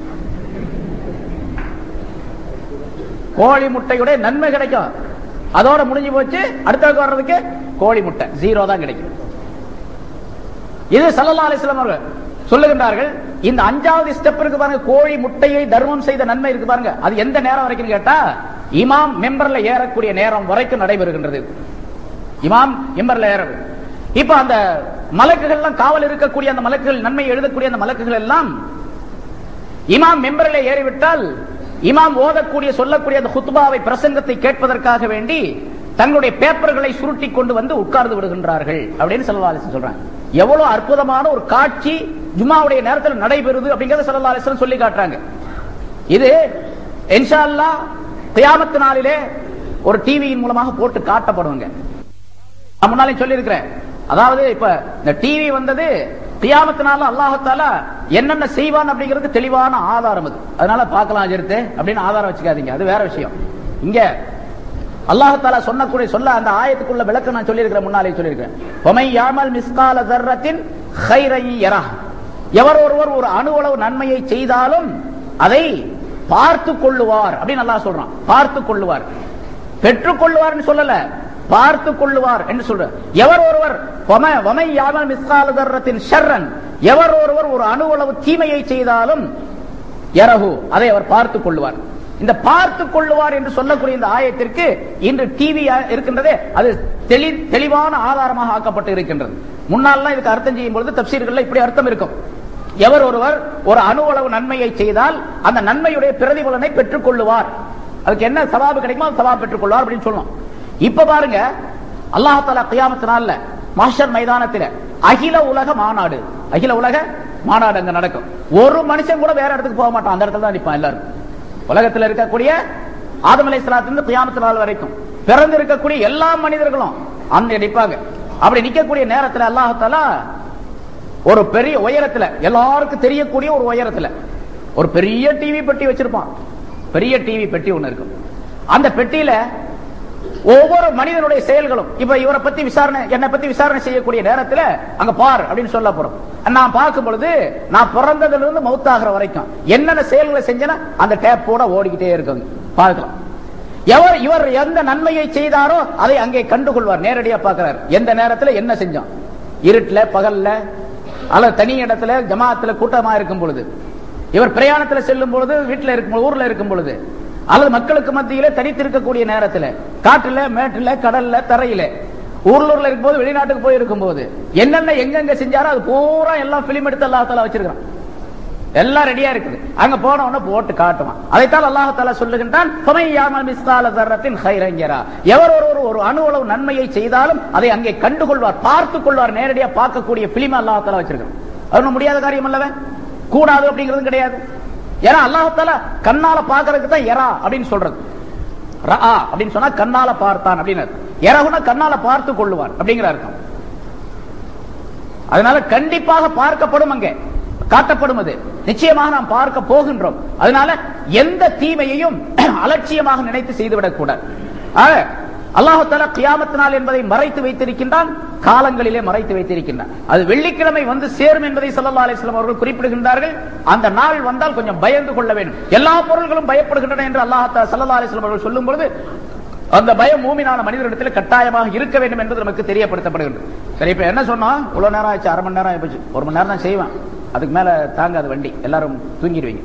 கோழி முட்டையுடைய நன்மை கிடைக்கும் அதோட முடிஞ்சு போச்சு அடுத்ததுக்கு வர்றதுக்கு கோழி முட்டை ஜீரோ தான் கிடைக்கும் இது சல்லல்லா அலிஸ்லாம் அவர்கள் சொல்லுகின்றார்கள் இந்த அஞ்சாவது ஸ்டெப் இருக்கு பாருங்க கோழி முட்டையை தர்மம் செய்த நன்மை இருக்கு பாருங்க அது எந்த நேரம் வரைக்கும் கேட்டா இமாம் மெம்பர்ல ஏறக்கூடிய நேரம் வரைக்கும் நடைபெறுகின்றது இமாம் மெம்பர்ல ஏற இப்ப அந்த மலக்குகள் எல்லாம் காவல் இருக்கக்கூடிய அந்த மலக்குகள் நன்மை எழுதக்கூடிய அந்த மலக்குகள் எல்லாம் இமாம் மெம்பரில் ஏறிவிட்டால் இமாம் ஓதக்கூடிய சொல்லக்கூடிய அந்த ஹுத்பாவை பிரசங்கத்தை கேட்பதற்காக வேண்டி தங்களுடைய பேப்பர்களை சுருட்டி கொண்டு வந்து உட்கார்ந்து விடுகின்றார்கள் அப்படின்னு சல்லா அலிஸ்லாம் சொல்றாங்க எவ்வளவு அற்புதமான ஒரு காட்சி ஜும்மாவுடைய நேரத்தில் நடைபெறுது அப்படிங்கறத சல்லா அலிஸ்லாம் சொல்லி காட்டுறாங்க இது இன்ஷா அல்லாஹ் கியாமத்து நாளிலே ஒரு டிவியின் மூலமாக போட்டு காட்டப்படுவாங்க நான் முன்னாலே சொல்லியிருக்கிறேன் அதாவது இப்ப இந்த டிவி வந்தது கியாமத்தினால அல்லாஹத்தால என்னென்ன செய்வான் அப்படிங்கிறது தெளிவான ஆதாரம் அது அதனால பார்க்கலாம் அஜிர்த்து அப்படின்னு ஆதாரம் வச்சுக்காதீங்க அது வேற விஷயம் இங்க அல்லாஹத்தாலா சொன்னக்கூடிய சொல்ல அந்த ஆயத்துக்குள்ள விளக்கம் நான் சொல்லியிருக்கிறேன் முன்னாலே சொல்லியிருக்கிறேன் பொமை யாமல் மிஸ்கால தர்ரத்தின் ஹைரை யரா எவர் ஒருவர் ஒரு அணுவளவு நன்மையை செய்தாலும் அதை பார்த்து கொள்ளுவார் அப்படின்னு அல்லாஹ் சொல்றான் பார்த்து கொள்ளுவார் பெற்றுக் கொள்ளுவார்னு சொல்லல பார்த்து கொள்ளுவார் என்று சொல்ற எவர் ஒருவர் வம- வமை யாமல் மிஸ்கால தர்ரத்தின் ஷர்ரன் எவர் ஒருவர் ஒரு அணுவளவு தீமையை செய்தாலும் யரஹு அதை அவர் பார்த்துக் கொள்ளுவார் இந்த பார்த்து கொள்ளுவார் என்று சொல்லக்கூடிய இந்த ஆயத்திற்கு இன்று டிவி இருக்கின்றதே அது தெளி தெளிவான ஆதாரமாக ஆக்கப்பட்டு இருக்கின்றது முன்னாள்லாம் இதுக்கு அர்த்தம் செய்யும் பொழுது தப்சீர்கள்ல இப்படி அர்த்தம் இருக்கும் எவர் ஒருவர் ஒரு அணு அளவு நன்மையை செய்தால் அந்த நன்மையுடைய பிரதிபலனை பெற்றுக் கொள்ளுவார் அதுக்கு என்ன சவாபு கிடைக்குமோ அந்த சவாபு பெற்றுக் கொள்வார் அப்படின்னு சொல்லணும் இப்ப பாருங்க அல்லாஹ் தாலா கியாமத்து நாள்ல மாஸ்டர் மைதானத்தில் அகில உலக மாநாடு அகில உலக மாநாடு அங்க நடக்கும் ஒரு மனுஷன் கூட வேற இடத்துக்கு போக மாட்டான் அந்த இடத்துல தான் நிற்பான் எல்லாரும் உலகத்தில் இருக்கக்கூடிய ஆதம் அலை இருந்து கியாமத்து நாள் வரைக்கும் பிறந்து இருக்கக்கூடிய எல்லா மனிதர்களும் அங்க நிற்பாங்க அப்படி நிக்கக்கூடிய நேரத்தில் அல்லாஹாலா ஒரு பெரிய உயரத்துல எல்லாருக்கும் தெரியக்கூடிய ஒரு உயரத்துல ஒரு பெரிய டிவி பெட்டி வச்சிருப்பான் பெரிய டிவி பெட்டி ஒண்ணு இருக்கும் அந்த பெட்டியில ஒவ்வொரு மனிதனுடைய செயல்களும் இப்ப இவரை பத்தி விசாரணை என்னை பத்தி விசாரணை செய்யக்கூடிய நேரத்துல அங்க பார் அப்படின்னு சொல்ல போறோம் நான் பார்க்கும் பொழுது நான் பிறந்ததுல இருந்து மௌத்தாகிற வரைக்கும் என்னென்ன செயல்களை செஞ்சேன்னா அந்த டேப்போட ஓடிக்கிட்டே இருக்குங்க பார்க்கலாம் எவர் இவர் எந்த நன்மையை செய்தாரோ அதை அங்கே கண்டுகொள்வார் நேரடியா பார்க்கிறார் எந்த நேரத்துல என்ன செஞ்சோம் இருட்டுல பகல்ல அல்லது தனி இடத்துல ஜமாத்துல கூட்டமா இருக்கும் பொழுது இவர் பிரயாணத்துல செல்லும் பொழுது வீட்டுல இருக்கும் ஊர்ல இருக்கும் பொழுது அல்லது மக்களுக்கு மத்தியில தனித்திருக்கக்கூடிய நேரத்துல காட்டுல மேட்டுல கடல்ல தரையில ஊர்லூர்ல இருக்கும்போது வெளிநாட்டுக்கு போய் இருக்கும் போது என்னென்ன எங்கெங்க செஞ்சாரோ அது பூரா எல்லாம் பிலிம் எடுத்து அல்லா தாலா வச்சிருக்கான் எல்லாம் ரெடியா இருக்குது அங்க போன உடனே போட்டு காட்டுவான் அதைத்தான் அல்லாஹ் தாலா சொல்லுகின்றான் எவர் ஒருவர் ஒரு அணு அளவு நன்மையை செய்தாலும் அதை அங்கே கண்டுகொள்வார் பார்த்துக் கொள்வார் நேரடியா பார்க்கக்கூடிய பிலிம் அல்லாஹ் தாலா வச்சிருக்கான் அது முடியாத காரியம் அல்லவன் கூடாது அப்படிங்கிறது கிடையாது ஏன்னா அல்லாஹால கண்ணால பாக்குறதுக்கு தான் எரா அப்படின்னு சொல்றது ரா அப்படின்னு சொன்னா கண்ணால பார்த்தான் அப்படின்னு எரகுனா கண்ணால பார்த்து கொள்ளுவார் அப்படிங்கிற அர்த்தம் அதனால கண்டிப்பாக பார்க்கப்படும் அங்கே காட்டப்படும் அது நிச்சயமாக நாம் பார்க்க போகின்றோம் அதனால எந்த தீமையையும் அலட்சியமாக நினைத்து செய்துவிடக் கூடாது அல்லாஹால கியாமத்து நாள் என்பதை மறைத்து வைத்திருக்கின்றான் காலங்களிலே மறைத்து வைத்திருக்கின்றான் அது வெள்ளிக்கிழமை வந்து சேரும் என்பதை சல்லா அலிஸ்லாம் அவர்கள் குறிப்பிடுகின்றார்கள் அந்த நாள் வந்தால் கொஞ்சம் பயந்து கொள்ள வேண்டும் எல்லா பொருள்களும் பயப்படுகின்றன என்று அல்லாஹா சல்லா அலிஸ்லாம் அவர்கள் சொல்லும் பொழுது அந்த பயம் மூமினான மனிதனிடத்தில் கட்டாயமாக இருக்க வேண்டும் என்பது நமக்கு தெரியப்படுத்தப்படுகின்றது சரி இப்ப என்ன சொன்னோம் இவ்வளவு நேரம் ஆச்சு அரை மணி நேரம் ஆயிடுச்சு ஒரு மணி நேரம் தான் செய்வேன் அதுக்கு மேல தாங்காது வண்டி எல்லாரும் தூங்கிடுவீங்க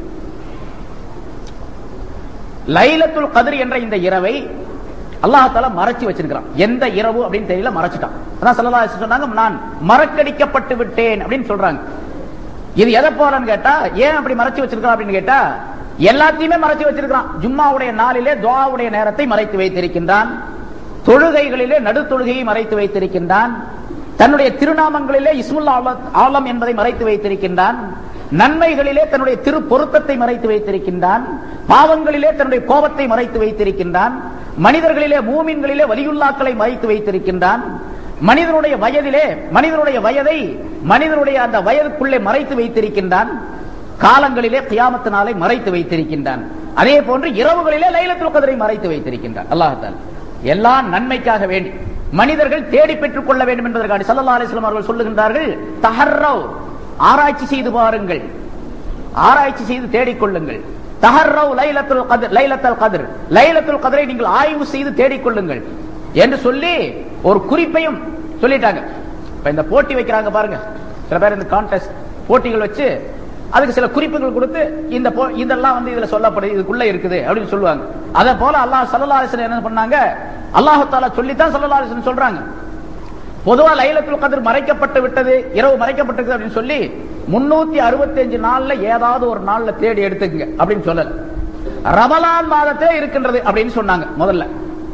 லைலத்துல் கதிர் என்ற இந்த இரவை அல்லாஹால மறைச்சு வச்சிருக்கிறான் எந்த இரவு அப்படின்னு தெரியல மறைச்சிட்டான் அதான் சல்லா சொன்னாங்க நான் மறக்கடிக்கப்பட்டு விட்டேன் அப்படின்னு சொல்றாங்க இது எதை போலன்னு கேட்டா ஏன் அப்படி மறைச்சு வச்சிருக்கான் அப்படின்னு கேட்டா எல்லாத்தையுமே மறைச்சு வச்சிருக்கான் ஜும்மாவுடைய நாளிலே துவாவுடைய நேரத்தை மறைத்து வைத்திருக்கின்றான் தொழுகைகளிலே நடு தொழுகையை மறைத்து வைத்திருக்கின்றான் தன்னுடைய திருநாமங்களிலே இஸ்முல் ஆலம் என்பதை மறைத்து வைத்திருக்கின்றான் நன்மைகளிலே தன்னுடைய திரு பொருத்தத்தை மறைத்து வைத்திருக்கின்றான் பாவங்களிலே தன்னுடைய கோபத்தை மறைத்து வைத்திருக்கின்றான் மனிதர்களிலே மூமின்களிலே வலியுல்லாக்களை மறைத்து வைத்திருக்கின்றான் மனிதனுடைய வயதிலே மனிதனுடைய வயதை மனிதனுடைய அந்த வயதுக்குள்ளே மறைத்து வைத்திருக்கின்றான் காலங்களிலே கியாமத்து நாளை மறைத்து வைத்திருக்கின்றான் அதே போன்று இரவுகளிலே லைலத்துல் கதரை மறைத்து வைத்திருக்கின்றான் அல்லாஹால் எல்லா நன்மைக்காக வேண்டி மனிதர்கள் தேடி பெற்றுக் கொள்ள வேண்டும் என்பதற்காக சல்லா அலிஸ்லாம் அவர்கள் சொல்லுகின்றார்கள் தஹர்ரவ் ஆராய்ச்சி செய்து பாருங்கள் ஆராய்ச்சி செய்து தேடிக்கொள்ளுங்கள் தஹர்ரவ் லைலத்துல் கதிர் லைலத்துல் கதிர் லைலத்துல் கதிரை நீங்கள் ஆய்வு செய்து தேடிக்கொள்ளுங்கள் என்று சொல்லி ஒரு குறிப்பையும் சொல்லிட்டாங்க இப்ப இந்த போட்டி வைக்கிறாங்க பாருங்க சில பேர் இந்த கான்டெஸ்ட் போட்டிகள் வச்சு அதுக்கு சில குறிப்புகள் கொடுத்து இந்த இதெல்லாம் வந்து இதுல சொல்லப்படுது இதுக்குள்ள இருக்குது அப்படின்னு சொல்லுவாங்க அதை போல அல்லாஹ் சல்லா அலிஸ்லாம் என்ன பண்ணாங்க அல்லாஹு தாலா சொல்லித்தான் சல்லா அலிஸ்லாம் சொல்றாங்க பொதுவா லைலத்துல் கதிர் மறைக்கப்பட்டு விட்டது இரவு மறைக்கப்பட்டிருக்கு அப்படின்னு சொல்லி முன்னூத்தி அறுபத்தி அஞ்சு நாள்ல ஏதாவது ஒரு நாள்ல தேடி எடுத்துக்கங்க அப்படின்னு சொல்லல ரமலான் மாதத்திலே இருக்கின்றது அப்படின்னு சொன்னாங்க முதல்ல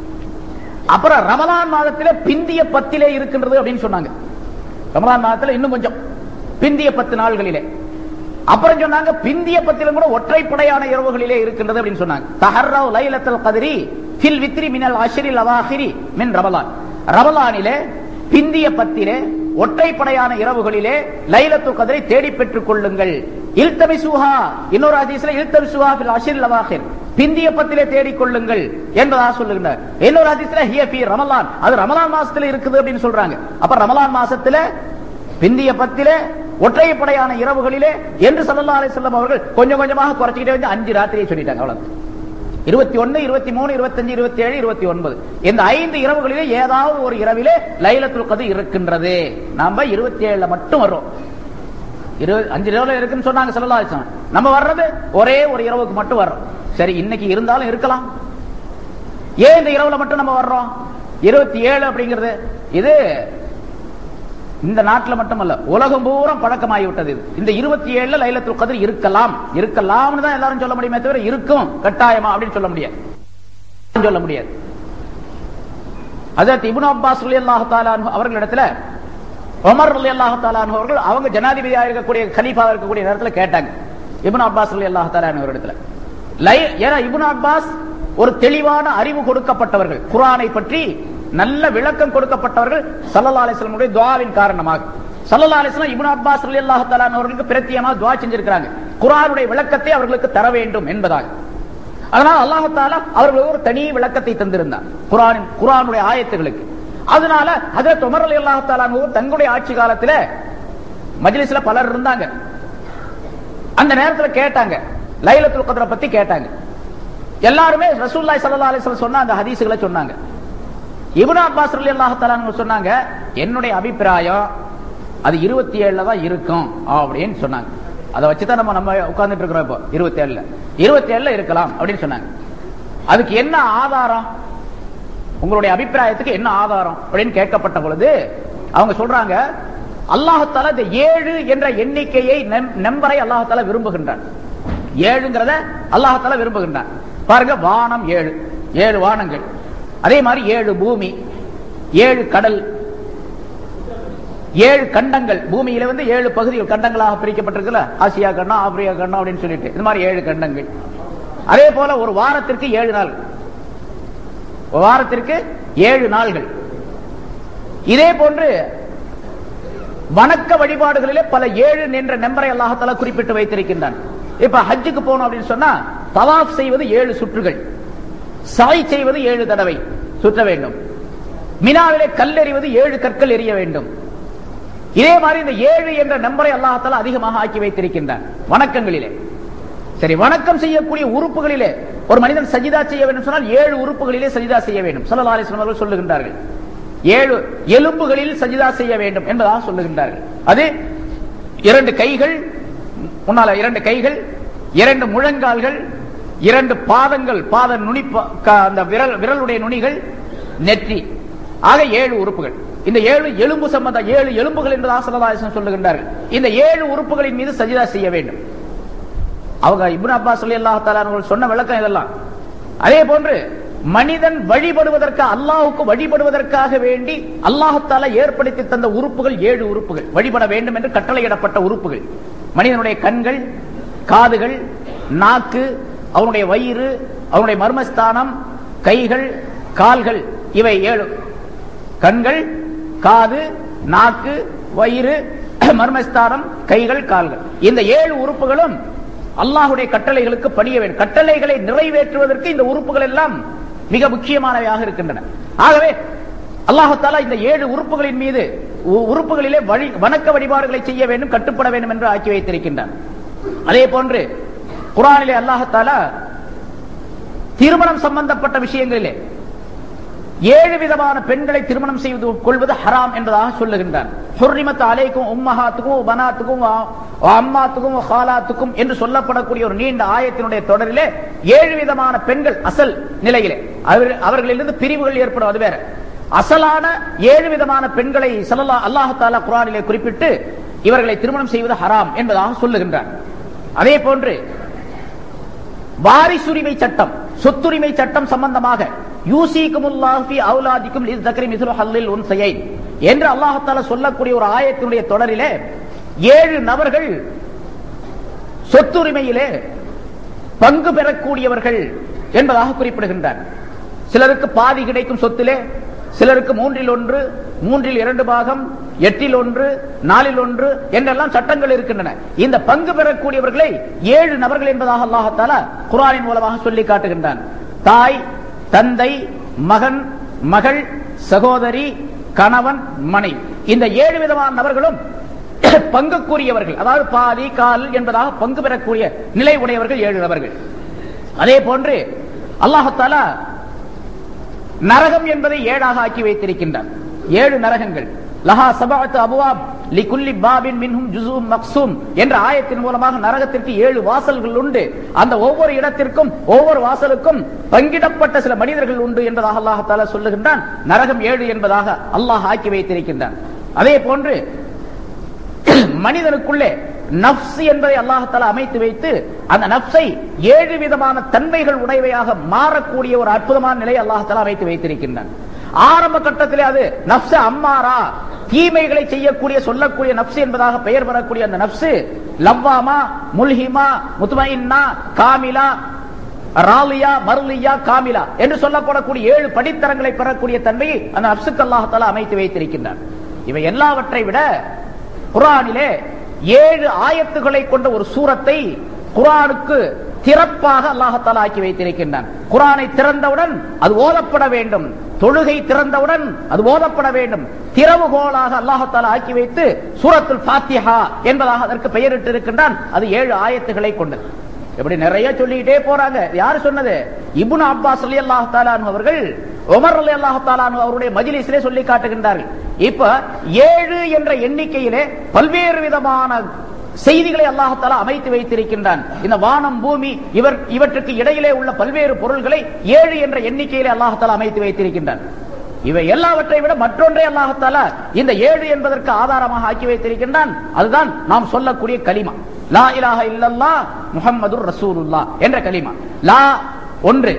அப்புறம் ரமலான் மாதத்திலே பிந்திய பத்திலே இருக்கின்றது அப்படின்னு சொன்னாங்க ரமலான் மாதத்துல இன்னும் கொஞ்சம் பிந்திய பத்து நாள்களிலே அப்புறம் சொன்னாங்க பிந்திய பத்திலும் கூட ஒற்றைப்படையான இரவுகளிலே இருக்கின்றது அப்படின்னு சொன்னாங்க தஹர்ரவ் லைலத்துல் கதிரி ஃபில் வித்ரி மினல் அஷ்ரில் அவாஹிரி மின் ரமலான் ரமலானிலே பிந்திய பத்திலே ஒற்றைப்படையான இரவுகளிலே லைலத்து கதிரை தேடி பெற்றுக் கொள்ளுங்கள் இல்தமிசுஹா இன்னொரு ஹதீஸ்ல இல்தமிசுஹா ஃபில் அஷ்ரில் அவாஹிர் பிந்திய பத்திலே தேடிக் கொள்ளுங்கள் என்பதாக சொல்லுகின்றார் இன்னொரு ஹதீஸ்ல ஹிய ஃபி ரமலான் அது ரமலான் மாசத்துல இருக்குது அப்படின்னு சொல்றாங்க அப்ப ரமலான் மாசத்துல பிந்திய பத்திலே ஒற்றைப்படையான இரவுகளிலே என்று சல்லா அலி சொல்லம் அவர்கள் கொஞ்சம் கொஞ்சமாக குறைச்சிக்கிட்டே வந்து அஞ்சு ராத்திரியை சொல்லிட்டாங்க அவ்வளவு இருபத்தி ஒன்னு இருபத்தி மூணு இருபத்தஞ்சு இருபத்தி ஏழு இருபத்தி ஒன்பது இந்த ஐந்து இரவுகளிலே ஏதாவது ஒரு இரவிலே லைலத்துல் கதிர் இருக்கின்றது நாம இருபத்தி ஏழுல மட்டும் வர்றோம் இருபது அஞ்சு இரவுல இருக்குன்னு சொன்னாங்க சல்லா அலிஸ்லாம் நம்ம வர்றது ஒரே ஒரு இரவுக்கு மட்டும் வர்றோம் சரி இன்னைக்கு இருந்தாலும் இருக்கலாம் ஏன் இந்த இரவுல மட்டும் நம்ம வர்றோம் இருபத்தி ஏழு அப்படிங்கிறது இது இந்த நாட்டில் மட்டுமல்ல உலகம் பூரா பழக்கமாகி விட்டது இது இந்த இருபத்தி ஏழுல லைலத்துல் கதிர் இருக்கலாம் இருக்கலாம்னு தான் எல்லாரும் சொல்ல முடியுமே தவிர இருக்கும் கட்டாயமா அப்படின்னு சொல்ல முடியாது சொல்ல முடியாது அதற்கு இப்னு அப்பாஸ் ரலியல்லாஹு தஆலா அன்ஹு அவர்களிடத்துல உமர் ரலியல்லாஹு தஆலா அன்ஹு அவர்கள் அவங்க ஜனாதிபதியாக இருக்கக்கூடிய கலீஃபாவாக இருக்கக்கூடிய நேரத்தில் கேட்டாங்க இப்னு அப்பாஸ் ரலியல்லாஹு தஆலா அன்ஹு அவர்களிடத்துல லை ஏன்னா இப்னு அப்பாஸ் ஒரு தெளிவான அறிவு கொடுக்கப்பட்டவர்கள் குர்ஆனை பற்றி நல்ல விளக்கம் கொடுக்கப்பட்டவர்கள் ஸல்லல்லாஹு அலைஹி வஸல்லம் துஆவின் காரணமாக ஸல்லல்லாஹு அலைஹி வஸல்லம் இப்னு அப்பாஸ் ரலியல்லாஹு தஆலா அன்ஹு அவர்களுக்கு பிரத்தியமாக துஆ செஞ்சிருக்காங்க குர்ஆனுடைய விளக்கத்தை அவர்களுக்கு தர வேண்டும் என்பதாக அதனால அல்லாஹு தாலா அவர்களுக்கு ஒரு தனி விளக்கத்தை தந்திருந்தார் குரானின் குரானுடைய ஆயத்துகளுக்கு அதனால ஹஜரத் உமர் அலி அல்லாஹு தாலா தங்களுடைய ஆட்சி காலத்துல மஜ்லிஸ்ல பலர் இருந்தாங்க அந்த நேரத்துல கேட்டாங்க லைலத்துல் கத்ர பத்தி கேட்டாங்க எல்லாருமே ரசூலுல்லாஹி ஸல்லல்லாஹு அலைஹி வஸல்லம் சொன்ன அந்த ஹதீஸ்களை சொன்னாங்க இப்னு அப்பாஸ் ரலியல்லாஹு தஆலா அன்ஹு சொன்னாங்க என்னுடைய அபிப்பிராயம் அது 27ல தான் இருக்கும் அப்படின்னு சொன்னாங்க அதை வச்சுதான் நம்ம நம்ம உட்கார்ந்துட்டு இருக்கிறோம் இப்போ 27ல 27ல இருக்கலாம் அப்படின்னு சொன்னாங்க அதுக்கு என்ன ஆதாரம் உங்களுடைய அபிப்பிராயத்துக்கு என்ன ஆதாரம் அப்படின்னு கேட்கப்பட்ட பொழுது அவங்க சொல்றாங்க அல்லாஹால இந்த ஏழு என்ற எண்ணிக்கையை நம்பரை அல்லாஹால விரும்புகின்றான் ஏழுங்கிறத அல்லாஹால விரும்புகின்றான் பாருங்க வானம் ஏழு ஏழு வானங்கள் அதே மாதிரி ஏழு பூமி ஏழு கடல் ஏழு கண்டங்கள் பூமியில வந்து ஏழு பகுதிகள் கண்டங்களாக பிரிக்கப்பட்டிருக்குல்ல ஆசியா கண்டம் ஆப்பிரிக்கா கண்டம் அப்படின்னு சொல்லிட்டு இந்த மாதிரி ஏழு கண்டங்கள் அதே போல ஒரு வாரத்திற்கு ஏழு நாள் ஒரு வாரத்திற்கு ஏழு நாள்கள் இதே போன்று வணக்க வழிபாடுகளிலே பல ஏழு என்ற நம்பரை அல்லாஹால குறிப்பிட்டு வைத்திருக்கின்றான் இப்ப ஹஜ்ஜுக்கு போனோம் அப்படின்னு சொன்னா தவாப் செய்வது ஏழு சுற்றுகள் சாய் செய்வது ஏழு தடவை சுற்ற வேண்டும் மினாவிலே கல்லெறிவது ஏழு கற்கள் எறிய வேண்டும் இதே மாதிரி இந்த ஏழு என்ற நம்பரை அல்லாஹால அதிகமாக ஆக்கி வைத்திருக்கின்றான் வணக்கங்களிலே சரி வணக்கம் செய்யக்கூடிய உறுப்புகளிலே ஒரு மனிதன் சஜிதா செய்ய வேண்டும் சொன்னால் ஏழு உறுப்புகளிலே சஜிதா செய்ய வேண்டும் சல்லா அலிஸ்லாம் அவர்கள் சொல்லுகின்றார்கள் ஏழு எலும்புகளில் சஜிதா செய்ய வேண்டும் என்பதாக சொல்லுகின்றார்கள் அது இரண்டு கைகள் முன்னால இரண்டு கைகள் இரண்டு முழங்கால்கள் இரண்டு பாதங்கள் பாத நுனி அந்த விரல் விரலுடைய நுனிகள் நெற்றி ஆக ஏழு உறுப்புகள் இந்த ஏழு எலும்பு சம்பந்த ஏழு எலும்புகள் என்பதாக சல்லா சொல்லுகின்றார்கள் இந்த ஏழு உறுப்புகளின் மீது சஜிதா செய்ய வேண்டும் அவங்க இப்னு அப்பாஸ் சொல்லி அல்லாஹ் சொன்ன விளக்கம் இதெல்லாம் அதே போன்று மனிதன் வழிபடுவதற்கு அல்லாஹுக்கு வழிபடுவதற்காக வேண்டி அல்லாஹால ஏற்படுத்தி தந்த உறுப்புகள் ஏழு உறுப்புகள் வழிபட வேண்டும் என்று கட்டளையிடப்பட்ட உறுப்புகள் மனிதனுடைய கண்கள் காதுகள் நாக்கு அவனுடைய வயிறு அவனுடைய மர்மஸ்தானம் கைகள் கால்கள் இவை ஏழு கண்கள் காது நாக்கு வயிறு மர்மஸ்தானம் கைகள் கால்கள் இந்த ஏழு உறுப்புகளும் அல்லாஹுடைய கட்டளைகளுக்கு பணிய வேண்டும் கட்டளைகளை நிறைவேற்றுவதற்கு இந்த உறுப்புகள் எல்லாம் மிக முக்கியமானவையாக இருக்கின்றன ஆகவே அல்லாஹால இந்த ஏழு உறுப்புகளின் மீது உறுப்புகளிலே வழி வணக்க வழிபாடுகளை செய்ய வேண்டும் கட்டுப்பட வேண்டும் என்று ஆக்கி வைத்திருக்கின்றான் அதே போன்று குரானிலே அல்லாஹால திருமணம் சம்பந்தப்பட்ட விஷயங்களிலே ஏழு விதமான பெண்களை திருமணம் செய்து கொள்வது ஹராம் என்பதாக சொல்லுகின்றான் ஹுர்ரிமத் அலைக்கும் உம்மஹாத்துக்கும் பனாத்துக்கும் அம்மாத்துக்கும் ஹாலாத்துக்கும் என்று சொல்லப்படக்கூடிய ஒரு நீண்ட ஆயத்தினுடைய தொடரிலே ஏழு விதமான பெண்கள் அசல் நிலையிலே அவர்களிலிருந்து பிரிவுகள் ஏற்படும் அது வேற அசலான ஏழு விதமான பெண்களை சல்லா அல்லாஹால குரானிலே குறிப்பிட்டு இவர்களை திருமணம் செய்வது ஹராம் என்பதாக சொல்லுகின்றான் அதே போன்று வாரிசுரிமை சட்டம் சொத்துரிமை சட்டம் சம்பந்தமாக யூசிக்குமுல்லாஹி அவுலாதிக்கும் லிஸ்தக்ரி மிஸ்ரு ஹல்லில் உன்சையை என்று அல்லாஹ்தால சொல்லக்கூடிய ஒரு ஆயத்தினுடைய தொடரிலே ஏழு நபர்கள் சொத்துரிமையிலே பங்கு பெறக்கூடியவர்கள் என்பதாக குறிப்பிடுகின்றார் சிலருக்கு பாதி கிடைக்கும் சொத்திலே சிலருக்கு மூன்றில் ஒன்று மூன்றில் இரண்டு பாகம் எட்டில் ஒன்று நாலில் ஒன்று என்றெல்லாம் சட்டங்கள் இருக்கின்றன இந்த பங்கு பெறக்கூடியவர்களை ஏழு நபர்கள் என்பதாக அல்லாஹால குரானின் மூலமாக சொல்லி காட்டுகின்றான் தாய் தந்தை மகன் மகள் சகோதரி கணவன் மனை இந்த ஏழு விதமான நபர்களும் பங்குக்குரியவர்கள் அதாவது பாதி கால் என்பதாக பங்கு பெறக்கூடிய நிலை உடையவர்கள் ஏழு நபர்கள் அதே போன்று அல்லாஹால நரகம் என்பதை ஏழாக ஆக்கி வைத்திருக்கின்றான் ஏழு நரகங்கள் லஹா சபாத்து அபுவாப் லிகுல்லி பாபின் மின்ஹும் ஜுஸூம் மக்சூம் என்ற ஆயத்தின் மூலமாக நரகத்திற்கு ஏழு வாசல்கள் உண்டு அந்த ஒவ்வொரு இடத்திற்கும் ஒவ்வொரு வாசலுக்கும் பங்கிடப்பட்ட சில மனிதர்கள் உண்டு என்பதாக அல்லாஹ் தாலா சொல்லுகின்றான் நரகம் ஏழு என்பதாக அல்லாஹ் ஆக்கி வைத்திருக்கின்றான் அதே போன்று மனிதனுக்குள்ளே நப்ஸ் என்பதை அல்லாஹால அமைத்து வைத்து அந்த நப்சை ஏழு விதமான தன்மைகள் உடையவையாக மாறக்கூடிய ஒரு அற்புதமான நிலை அல்லாஹால அமைத்து வைத்திருக்கின்றான் ஆரம்ப கட்டத்திலே அது நப்ச அம்மாரா தீமைகளை செய்யக்கூடிய சொல்லக்கூடிய நப்சு என்பதாக பெயர் பெறக்கூடிய அந்த நப்சு லவ்வாமா முல்ஹிமா முத்மைன்னா காமிலா ராலியா மருளியா காமிலா என்று சொல்லப்படக்கூடிய ஏழு படித்தரங்களை பெறக்கூடிய தன்மையை அந்த நப்சுக்கு அல்லாஹால அமைத்து வைத்திருக்கின்றான் இவை எல்லாவற்றை விட குரானிலே ஏழு ஆயத்துகளை கொண்ட ஒரு சூரத்தை குரானுக்கு திறப்பாக அல்லாஹத்தால ஆக்கி வைத்திருக்கின்றான் குரானை திறந்தவுடன் அது ஓதப்பட வேண்டும் தொழுகை திறந்தவுடன் அது ஓதப்பட வேண்டும் திறவுகோலாக அல்லாஹத்தால ஆக்கி வைத்து சூரத்துல் ஃபாத்திஹா என்பதாக அதற்கு பெயரிட்டு இருக்கின்றான் அது ஏழு ஆயத்துகளை கொண்டது இப்படி நிறைய சொல்லிக்கிட்டே போறாங்க யாரு சொன்னது இபுன் அப்பாஸ் அலி அல்லாஹாலான் அவர்கள் உமர் அலி அல்லாஹாலான் அவருடைய மஜிலிஸிலே சொல்லி காட்டுகின்றார்கள் இப்ப ஏழு என்ற எண்ணிக்கையிலே பல்வேறு விதமான செய்திகளை அல்லாஹால அமைத்து வைத்திருக்கின்றான் இந்த வானம் பூமி இவர் இவற்றுக்கு இடையிலே உள்ள பல்வேறு பொருள்களை ஏழு என்ற எண்ணிக்கையிலே அல்லாஹால அமைத்து வைத்திருக்கின்றான் இவை எல்லாவற்றை விட மற்றொன்றை அல்லாஹால இந்த ஏழு என்பதற்கு ஆதாரமாக ஆக்கி வைத்திருக்கின்றான் அதுதான் நாம் சொல்லக்கூடிய கலிமா லா இலாஹ இல்லல்லா முஹம்மதுர் ரசூலுல்லா என்ற கலிமா லா ஒன்று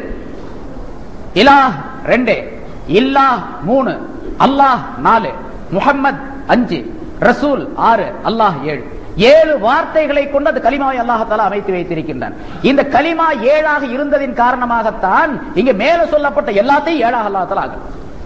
இலாஹ் ரெண்டு இல்லாஹ் மூணு அல்லாஹ் நாலு முஹம்மத் அஞ்சு ரசூல் ஆறு அல்லாஹ் ஏழு ஏழு வார்த்தைகளை கொண்டு அந்த கலிமாவை அல்லாஹால அமைத்து வைத்திருக்கின்றான் இந்த கலிமா ஏழாக இருந்ததின் காரணமாகத்தான் இங்க மேல சொல்லப்பட்ட எல்லாத்தையும் ஏழாக அல்லாஹால ஆகும்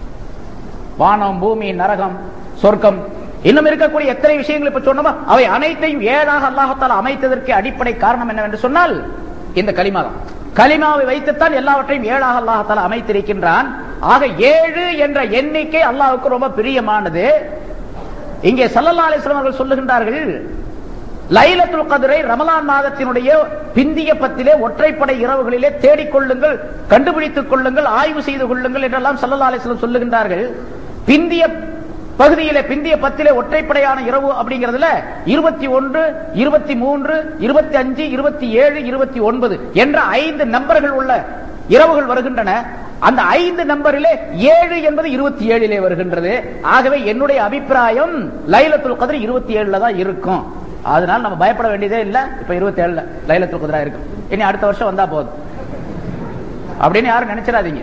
வானம் பூமி நரகம் சொர்க்கம் இன்னும் இருக்கக்கூடிய எத்தனை விஷயங்கள் இப்ப சொன்னோமோ அவை அனைத்தையும் ஏழாக அல்லாஹத்தால் அமைத்ததற்கு அடிப்படை காரணம் என்னவென்று சொன்னால் இந்த கலிமா தான் கலிமாவை வைத்துத்தான் எல்லாவற்றையும் ஏழாக அல்லாஹத்தால் அமைத்திருக்கின்றான் ஆக ஏழு என்ற எண்ணிக்கை அல்லாஹுக்கு ரொம்ப பிரியமானது இங்கே சல்லல்லா அலிஸ்லாம் அவர்கள் சொல்லுகின்றார்கள் லைலத்துல் கதிரை ரமலான் மாதத்தினுடைய பிந்திய பத்திலே ஒற்றைப்படை இரவுகளிலே தேடிக்கொள்ளுங்கள் கண்டுபிடித்துக் கொள்ளுங்கள் ஆய்வு செய்து கொள்ளுங்கள் என்றெல்லாம் சல்லல்லா அலிஸ்லாம் சொல்லுகின்றார்கள் பிந்திய பகுதியிலே பிந்திய பத்திலே ஒற்றைப்படையான இரவு அப்படிங்கிறதுல இருபத்தி ஒன்று இருபத்தி மூன்று இருபத்தி அஞ்சு இருபத்தி ஏழு இருபத்தி ஒன்பது என்ற ஐந்து நம்பர்கள் உள்ள இரவுகள் வருகின்றன அந்த ஐந்து நம்பரிலே ஏழு என்பது இருபத்தி ஏழிலே வருகின்றது ஆகவே என்னுடைய அபிப்பிராயம் லைலத்துல் கதிர் இருபத்தி ஏழுல தான் இருக்கும் அதனால நம்ம பயப்பட வேண்டியதே இல்ல இப்ப இருபத்தி ஏழுல லைலத்துல் கதிரா இருக்கும் இனி அடுத்த வருஷம் வந்தா போதும் அப்படின்னு யாரும் நினைச்சிடாதீங்க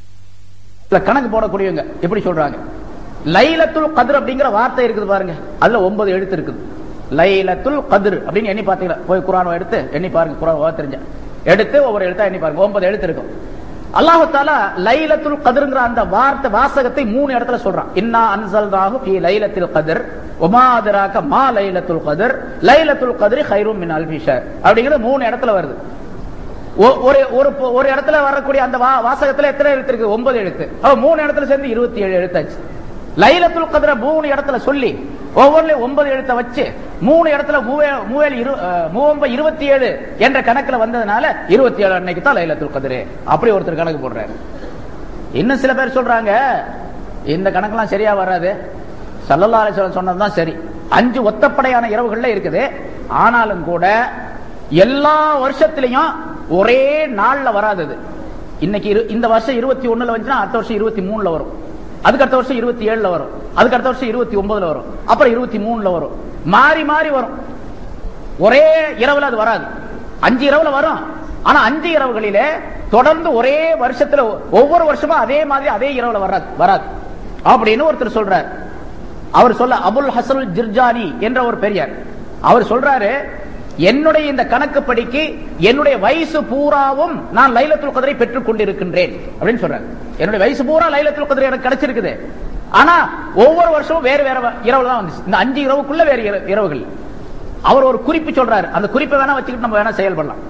கணக்கு போடக்கூடியவங்க எப்படி சொல்றாங்க லைலத்துல் கதிர் அப்படிங்கிற வார்த்தை இருக்குது பாருங்க அதுல ஒன்பது எழுத்து இருக்குது லைலத்துல் கதிர் அப்படின்னு எண்ணி பாத்தீங்களா போய் குரான் எடுத்து எண்ணி பாருங்க குரான் தெரிஞ்ச எடுத்து ஒவ்வொரு எழுத்தா எண்ணி பாருங்க ஒன்பது எழுத்து இருக்கும் அல்லாஹு தாலா லைலத்துல் கதிர்ங்கிற அந்த வார்த்தை வாசகத்தை மூணு இடத்துல சொல்றான் இன்னா அன்சல் ராகு ஃபி லைலத்தில் கதிர் உமாதராக மா லைலத்துல் கதிர் லைலத்துல் கதிரி ஹைரும் மின் அல்பிஷர் அப்படிங்கிறது மூணு இடத்துல வருது ஒரு ஒரு ஒரு இடத்துல வரக்கூடிய அந்த வாசகத்துல எத்தனை எழுத்து இருக்கு ஒன்பது எழுத்து அவ மூணு இடத்துல சேர்ந்து இருபத்தி ஏழு எழுத்தாச்சு லைலத்துல் கதிர மூணு இடத்துல சொல்லி ஒவ்வொன்றுலயும் ஒன்பது எழுத்த வச்சு மூணு இடத்துல மூவேல் மூவம்ப இருபத்தி ஏழு என்ற கணக்குல வந்ததுனால இருபத்தி ஏழு அன்னைக்கு தான் லைலத்துல் கதிரு அப்படி ஒருத்தர் கணக்கு போடுறாரு இன்னும் சில பேர் சொல்றாங்க இந்த கணக்கெல்லாம் சரியா வராது சல்லல்லா அலிஸ்வரம் சொன்னதுதான் சரி அஞ்சு ஒத்தப்படையான இரவுகள்ல இருக்குது ஆனாலும் கூட எல்லா வருஷத்திலையும் ஒரே நாள்ல வராது இன்னைக்கு இந்த வருஷம் இருபத்தி ஒண்ணுல வந்துச்சுன்னா அடுத்த வருஷம் இருபத்தி மூணுல வரும் அதுக்கு அடுத்த வருஷம் இருபத்தி ஏழுல வரும் அதுக்கு அடுத்த வருஷம் இருபத்தி ஒன்பதுல வரும் அப்புறம் இருபத்தி மூணுல வரும் மாறி மாறி வரும் ஒரே இரவுல அது வராது அஞ்சு இரவுல வரும் ஆனா அஞ்சு இரவுகளிலே தொடர்ந்து ஒரே வருஷத்துல ஒவ்வொரு வருஷமும் அதே மாதிரி அதே இரவுல வராது வராது அப்படின்னு ஒருத்தர் சொல்றார் அவர் சொல்ல அபுல் ஹசல் ஜிர்ஜானி என்ற ஒரு பெரியார் அவர் சொல்றாரு என்னுடைய இந்த கணக்கு படிக்கு என்னுடைய வயசு பூராவும் நான் லைலத்துல் கதிரை பெற்றுக் கொண்டிருக்கின்றேன் அப்படின்னு சொல்றாரு என்னுடைய வயசு பூரா லைலத்துல் கதிரை எனக்கு கிடைச்சிருக்குது ஆனா ஒவ்வொரு வருஷமும் வேற வேற இரவுல தான் வந்துச்சு இந்த அஞ்சு இரவுக்குள்ள வேற இரவுகள் அவர் ஒரு குறிப்பு சொல்றாரு அந்த குறிப்பை வேணா வச்சுக்கிட்டு நம்ம வேணா செயல்படலாம்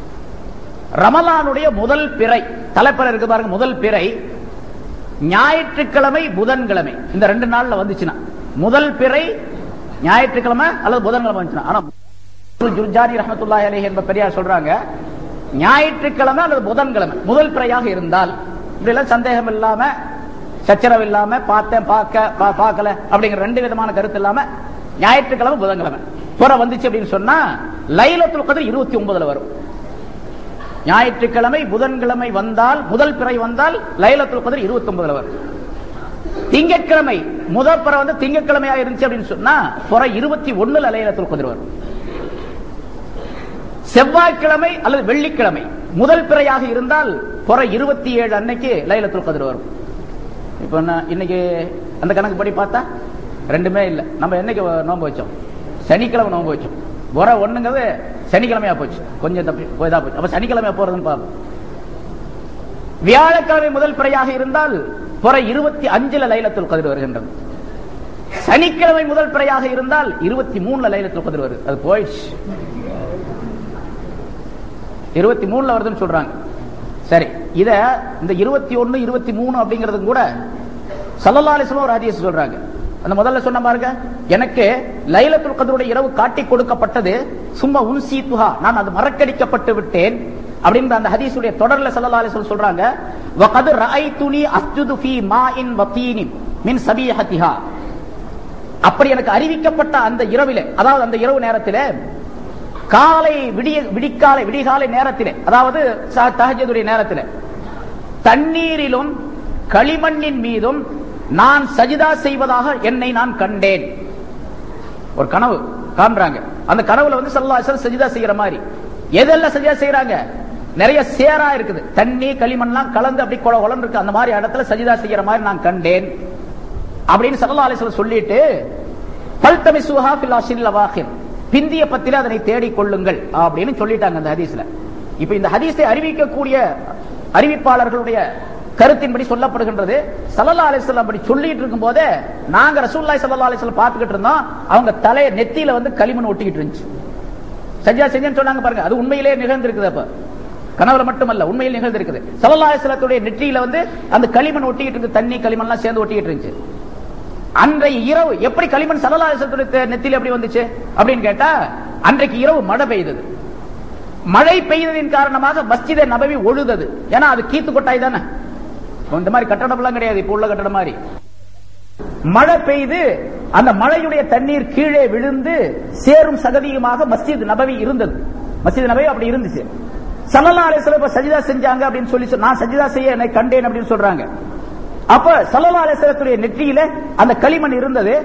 ரமலானுடைய முதல் பிறை தலைப்பிற இருக்கு பாருங்க முதல் பிறை ஞாயிற்றுக்கிழமை புதன்கிழமை இந்த ரெண்டு நாள்ல வந்துச்சுன்னா முதல் பிறை ஞாயிற்றுக்கிழமை அல்லது புதன்கிழமை வந்துச்சுன்னா ஆனா ஜுர்ஜானி ரஹமத்துல்லாஹி அலைஹி என்ப பெரியார் சொல்றாங்க ஞாயிற்றுக்கிழமை அல்லது புதன்கிழமை முதல் பிறையாக இருந்தால் இப்படி எல்லாம் சந்தேகம் இல்லாம சச்சரவு இல்லாம பார்த்தேன் பார்க்க பார்க்கல அப்படிங்கிற ரெண்டு விதமான கருத்து இல்லாம ஞாயிற்றுக்கிழமை புதன்கிழமை புற வந்துச்சு அப்படின்னு சொன்னா லைலத்துல் கதிர் இருபத்தி ஒன்பதுல வரும் ஞாயிற்றுக்கிழமை புதன்கிழமை வந்தால் முதல் பிறை வந்தால் லைலத்துல் கதிர் இருபத்தி ஒன்பதுல வரும் திங்கட்கிழமை முதல் பிற வந்து திங்கட்கிழமையா இருந்துச்சு அப்படின்னு சொன்னா புற இருபத்தி ஒண்ணுல லைலத்துல் கதிர் வரும் செவ்வாய்க்கிழமை அல்லது வெள்ளிக்கிழமை முதல் பிறையாக இருந்தால் புற இருபத்தி ஏழு அன்னைக்கு லைலத்துல் கதிர் வரும் இப்ப நான் இன்னைக்கு அந்த கணக்கு படி பார்த்தா ரெண்டுமே இல்ல நம்ம என்னைக்கு நோன்பு வச்சோம் சனிக்கிழமை நோன்பு வச்சோம் புற ஒண்ணுங்கிறது சனிக்கிழமையா போச்சு கொஞ்சம் தப்பி இதா போச்சு அப்ப சனிக்கிழமையா போறதுன்னு பார்ப்போம் வியாழக்கிழமை முதல் பிறையாக இருந்தால் புற இருபத்தி அஞ்சுல லைலத்துல் கதிர் வருகின்றது சனிக்கிழமை முதல் பிறையாக இருந்தால் இருபத்தி மூணுல லைலத்துல் கதிர் வருது அது போயிடுச்சு இருபத்தி மூணுல வருதுன்னு சொல்றாங்க சரி இத இந்த இருபத்தி ஒன்னு இருபத்தி மூணு அப்படிங்கிறது கூட சல்லல்லா அலிஸ்லாம் ஒரு ஹதீஸ் சொல்றாங்க அந்த முதல்ல சொன்ன பாருங்க எனக்கு லைலத்துல் கதருடைய இரவு காட்டி கொடுக்கப்பட்டது சும்மா உன்சி துஹா நான் அது மறக்கடிக்கப்பட்டு விட்டேன் அப்படின்ற அந்த ஹதீஸுடைய தொடர்ல சல்லல்லா அலிஸ்லாம் சொல்றாங்க வகது ரஐதுனி அஸ்ஜுது ஃபீ மாஇன் வதீனின் மின் சபீஹத்திஹா அப்படி எனக்கு அறிவிக்கப்பட்ட அந்த இரவிலே அதாவது அந்த இரவு நேரத்திலே காலை விடிய விடிக்காலை விடிகாலை நேரத்திலே அதாவது தஹஜதுடைய நேரத்திலே தண்ணீரிலும் களிமண்ணின் மீதும் நான் சஜிதா செய்வதாக என்னை நான் கண்டேன் ஒரு கனவு காண்றாங்க அந்த கனவுல வந்து சல்லாசல் சஜிதா செய்யற மாதிரி எதெல்லாம் சஜிதா செய்யறாங்க நிறைய சேரா இருக்குது தண்ணி களிமண்லாம் கலந்து அப்படி கொல கொலன்னு இருக்கு அந்த மாதிரி இடத்துல சஜிதா செய்யற மாதிரி நான் கண்டேன் அப்படின்னு சல்லா அலிஸ்வல் சொல்லிட்டு பல்தமி சுஹா ஃபில் அஷில் அவாஹிர் பிந்திய பத்தில அதனை தேடிக் கொள்ளுங்கள் அப்படின்னு சொல்லிட்டாங்க அந்த ஹதீஸ்ல இப்ப இந்த ஹதீஸை அறிவிக்கக்கூடிய அறிவிப்பாளர்களுடைய கருத்தின்படி சொல்லப்படுகின்றது சல்லல்லா அலிஸ்லாம் அப்படி சொல்லிட்டு இருக்கும் போதே நாங்க ரசூல்லாய் சல்லா அலிஸ்லாம் பார்த்துக்கிட்டு இருந்தோம் அவங்க தலைய நெத்தியில வந்து களிமண் ஒட்டிக்கிட்டு இருந்துச்சு சஜ்ஜா செஞ்சேன்னு சொன்னாங்க பாருங்க அது உண்மையிலே நிகழ்ந்திருக்குது அப்ப கனவுல மட்டுமல்ல உண்மையில் நிகழ்ந்திருக்குது சல்லல்லா அலிஸ்லத்துடைய நெற்றியில வந்து அந்த களிமண் ஒட்டிக்கிட்டு இருக்கு தண்ணி களிமண்லாம் சேர்ந்து ஒட்டிக்கிட்டு இருந்துச்சு அன்றைய இரவு எப்படி களிமண் சல்லல்லாஹுடைய நெத்தியில் எப்படி வந்துச்சு அப்படின்னு கேட்டா அன்றைக்கு இரவு மழை பெய்தது மழை பெய்ததின் காரணமாக மஸ்ஜிதை நபவி ஒழுதது ஏன்னா அது கீத்து கொட்டாய் தானே இந்த மாதிரி கட்டடம் எல்லாம் கிடையாது இப்ப உள்ள கட்டடம் மாதிரி மழை பெய்து அந்த மழையுடைய தண்ணீர் கீழே விழுந்து சேரும் சகதியுமாக மஸ்ஜித் நபவி இருந்தது மஸ்ஜித் நபவி அப்படி இருந்துச்சு சல்லல்லா அலிஸ்லாம் சஜிதா செஞ்சாங்க அப்படின்னு சொல்லி நான் சஜிதா செய்ய என்னை கண்டேன் அப்படின்னு சொல்றாங்க அப்ப சல்லா அலிஸ்லத்துடைய நெற்றியில அந்த களிமண் இருந்தது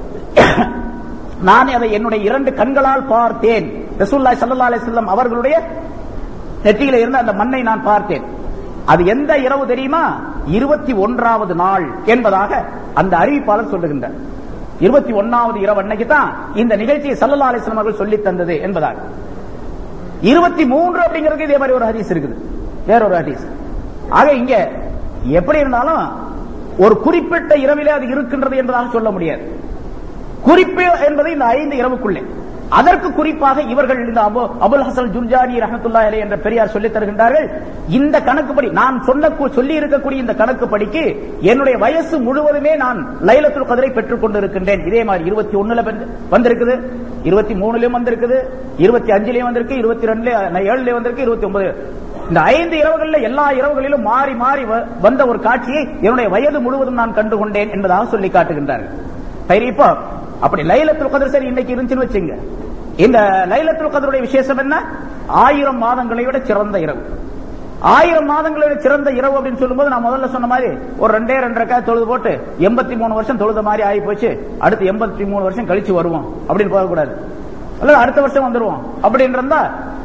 நான் அதை என்னுடைய இரண்டு கண்களால் பார்த்தேன் ரசூல்லாய் சல்லா அலிஸ்லாம் அவர்களுடைய நெற்றியில இருந்த அந்த மண்ணை நான் பார்த்தேன் அது எந்த இரவு தெரியுமா இருபத்தி ஒன்றாவது நாள் என்பதாக அந்த அறிவிப்பாளர் சொல்லுகின்றார் இருபத்தி ஒன்னாவது இரவு அன்னைக்கு தான் இந்த நிகழ்ச்சியை சல்லா அலிஸ்லாம் அவர்கள் சொல்லி தந்தது என்பதாக இருபத்தி மூன்று அப்படிங்கிறது இதே மாதிரி ஒரு ஹதீஸ் இருக்குது வேறொரு ஹதீஸ் ஆக இங்க எப்படி இருந்தாலும் ஒரு குறிப்பிட்ட இரவிலே அது இருக்கின்றது என்பதாக சொல்ல முடியாது குறிப்பு என்பது இந்த ஐந்து இரவுக்குள்ளே அதற்கு குறிப்பாக இவர்கள் இந்த அபு அபுல் ஹசன் ஜுர்ஜானி ரஹமத்துல்லா அலை என்ற பெரியார் சொல்லித் தருகின்றார்கள் இந்த கணக்குப்படி நான் சொன்ன சொல்லி இருக்கக்கூடிய இந்த கணக்குப்படிக்கு என்னுடைய வயசு முழுவதுமே நான் லைலத்துல் கதிரை பெற்றுக் கொண்டிருக்கின்றேன் இதே மாதிரி இருபத்தி ஒண்ணுல வந்திருக்குது இருபத்தி மூணுலயும் வந்திருக்குது இருபத்தி அஞ்சுலயும் வந்திருக்கு இருபத்தி ரெண்டுல ஏழுல வந்திருக்கு இருபத்தி ஒன்பது இந்த ஐந்து இரவுகளில் எல்லா இரவுகளிலும் மாறி மாறி வந்த ஒரு காட்சியை என்னுடைய வயது முழுவதும் நான் கண்டு கொண்டேன் என்பதாக சொல்லி காட்டுகின்றார்கள் சரி இப்போ அப்படி லைலத்துல் கதிர் சரி இன்னைக்கு இருந்துச்சுன்னு வச்சுங்க இந்த லைலத்துல் கதருடைய விசேஷம் என்ன ஆயிரம் மாதங்களை விட சிறந்த இரவு ஆயிரம் மாதங்களை விட சிறந்த இரவு அப்படின்னு சொல்லும்போது நான் முதல்ல சொன்ன மாதிரி ஒரு ரெண்டே ரெண்டு ரக்கா தொழுது போட்டு எண்பத்தி மூணு வருஷம் தொழுத மாதிரி ஆகி போச்சு அடுத்து எண்பத்தி மூணு வருஷம் கழிச்சு வருவோம் அப்படின்னு போகக்கூடாது அல்லது அடுத்த வருஷம் வந்துருவோம் அப்படின்னு இருந்தா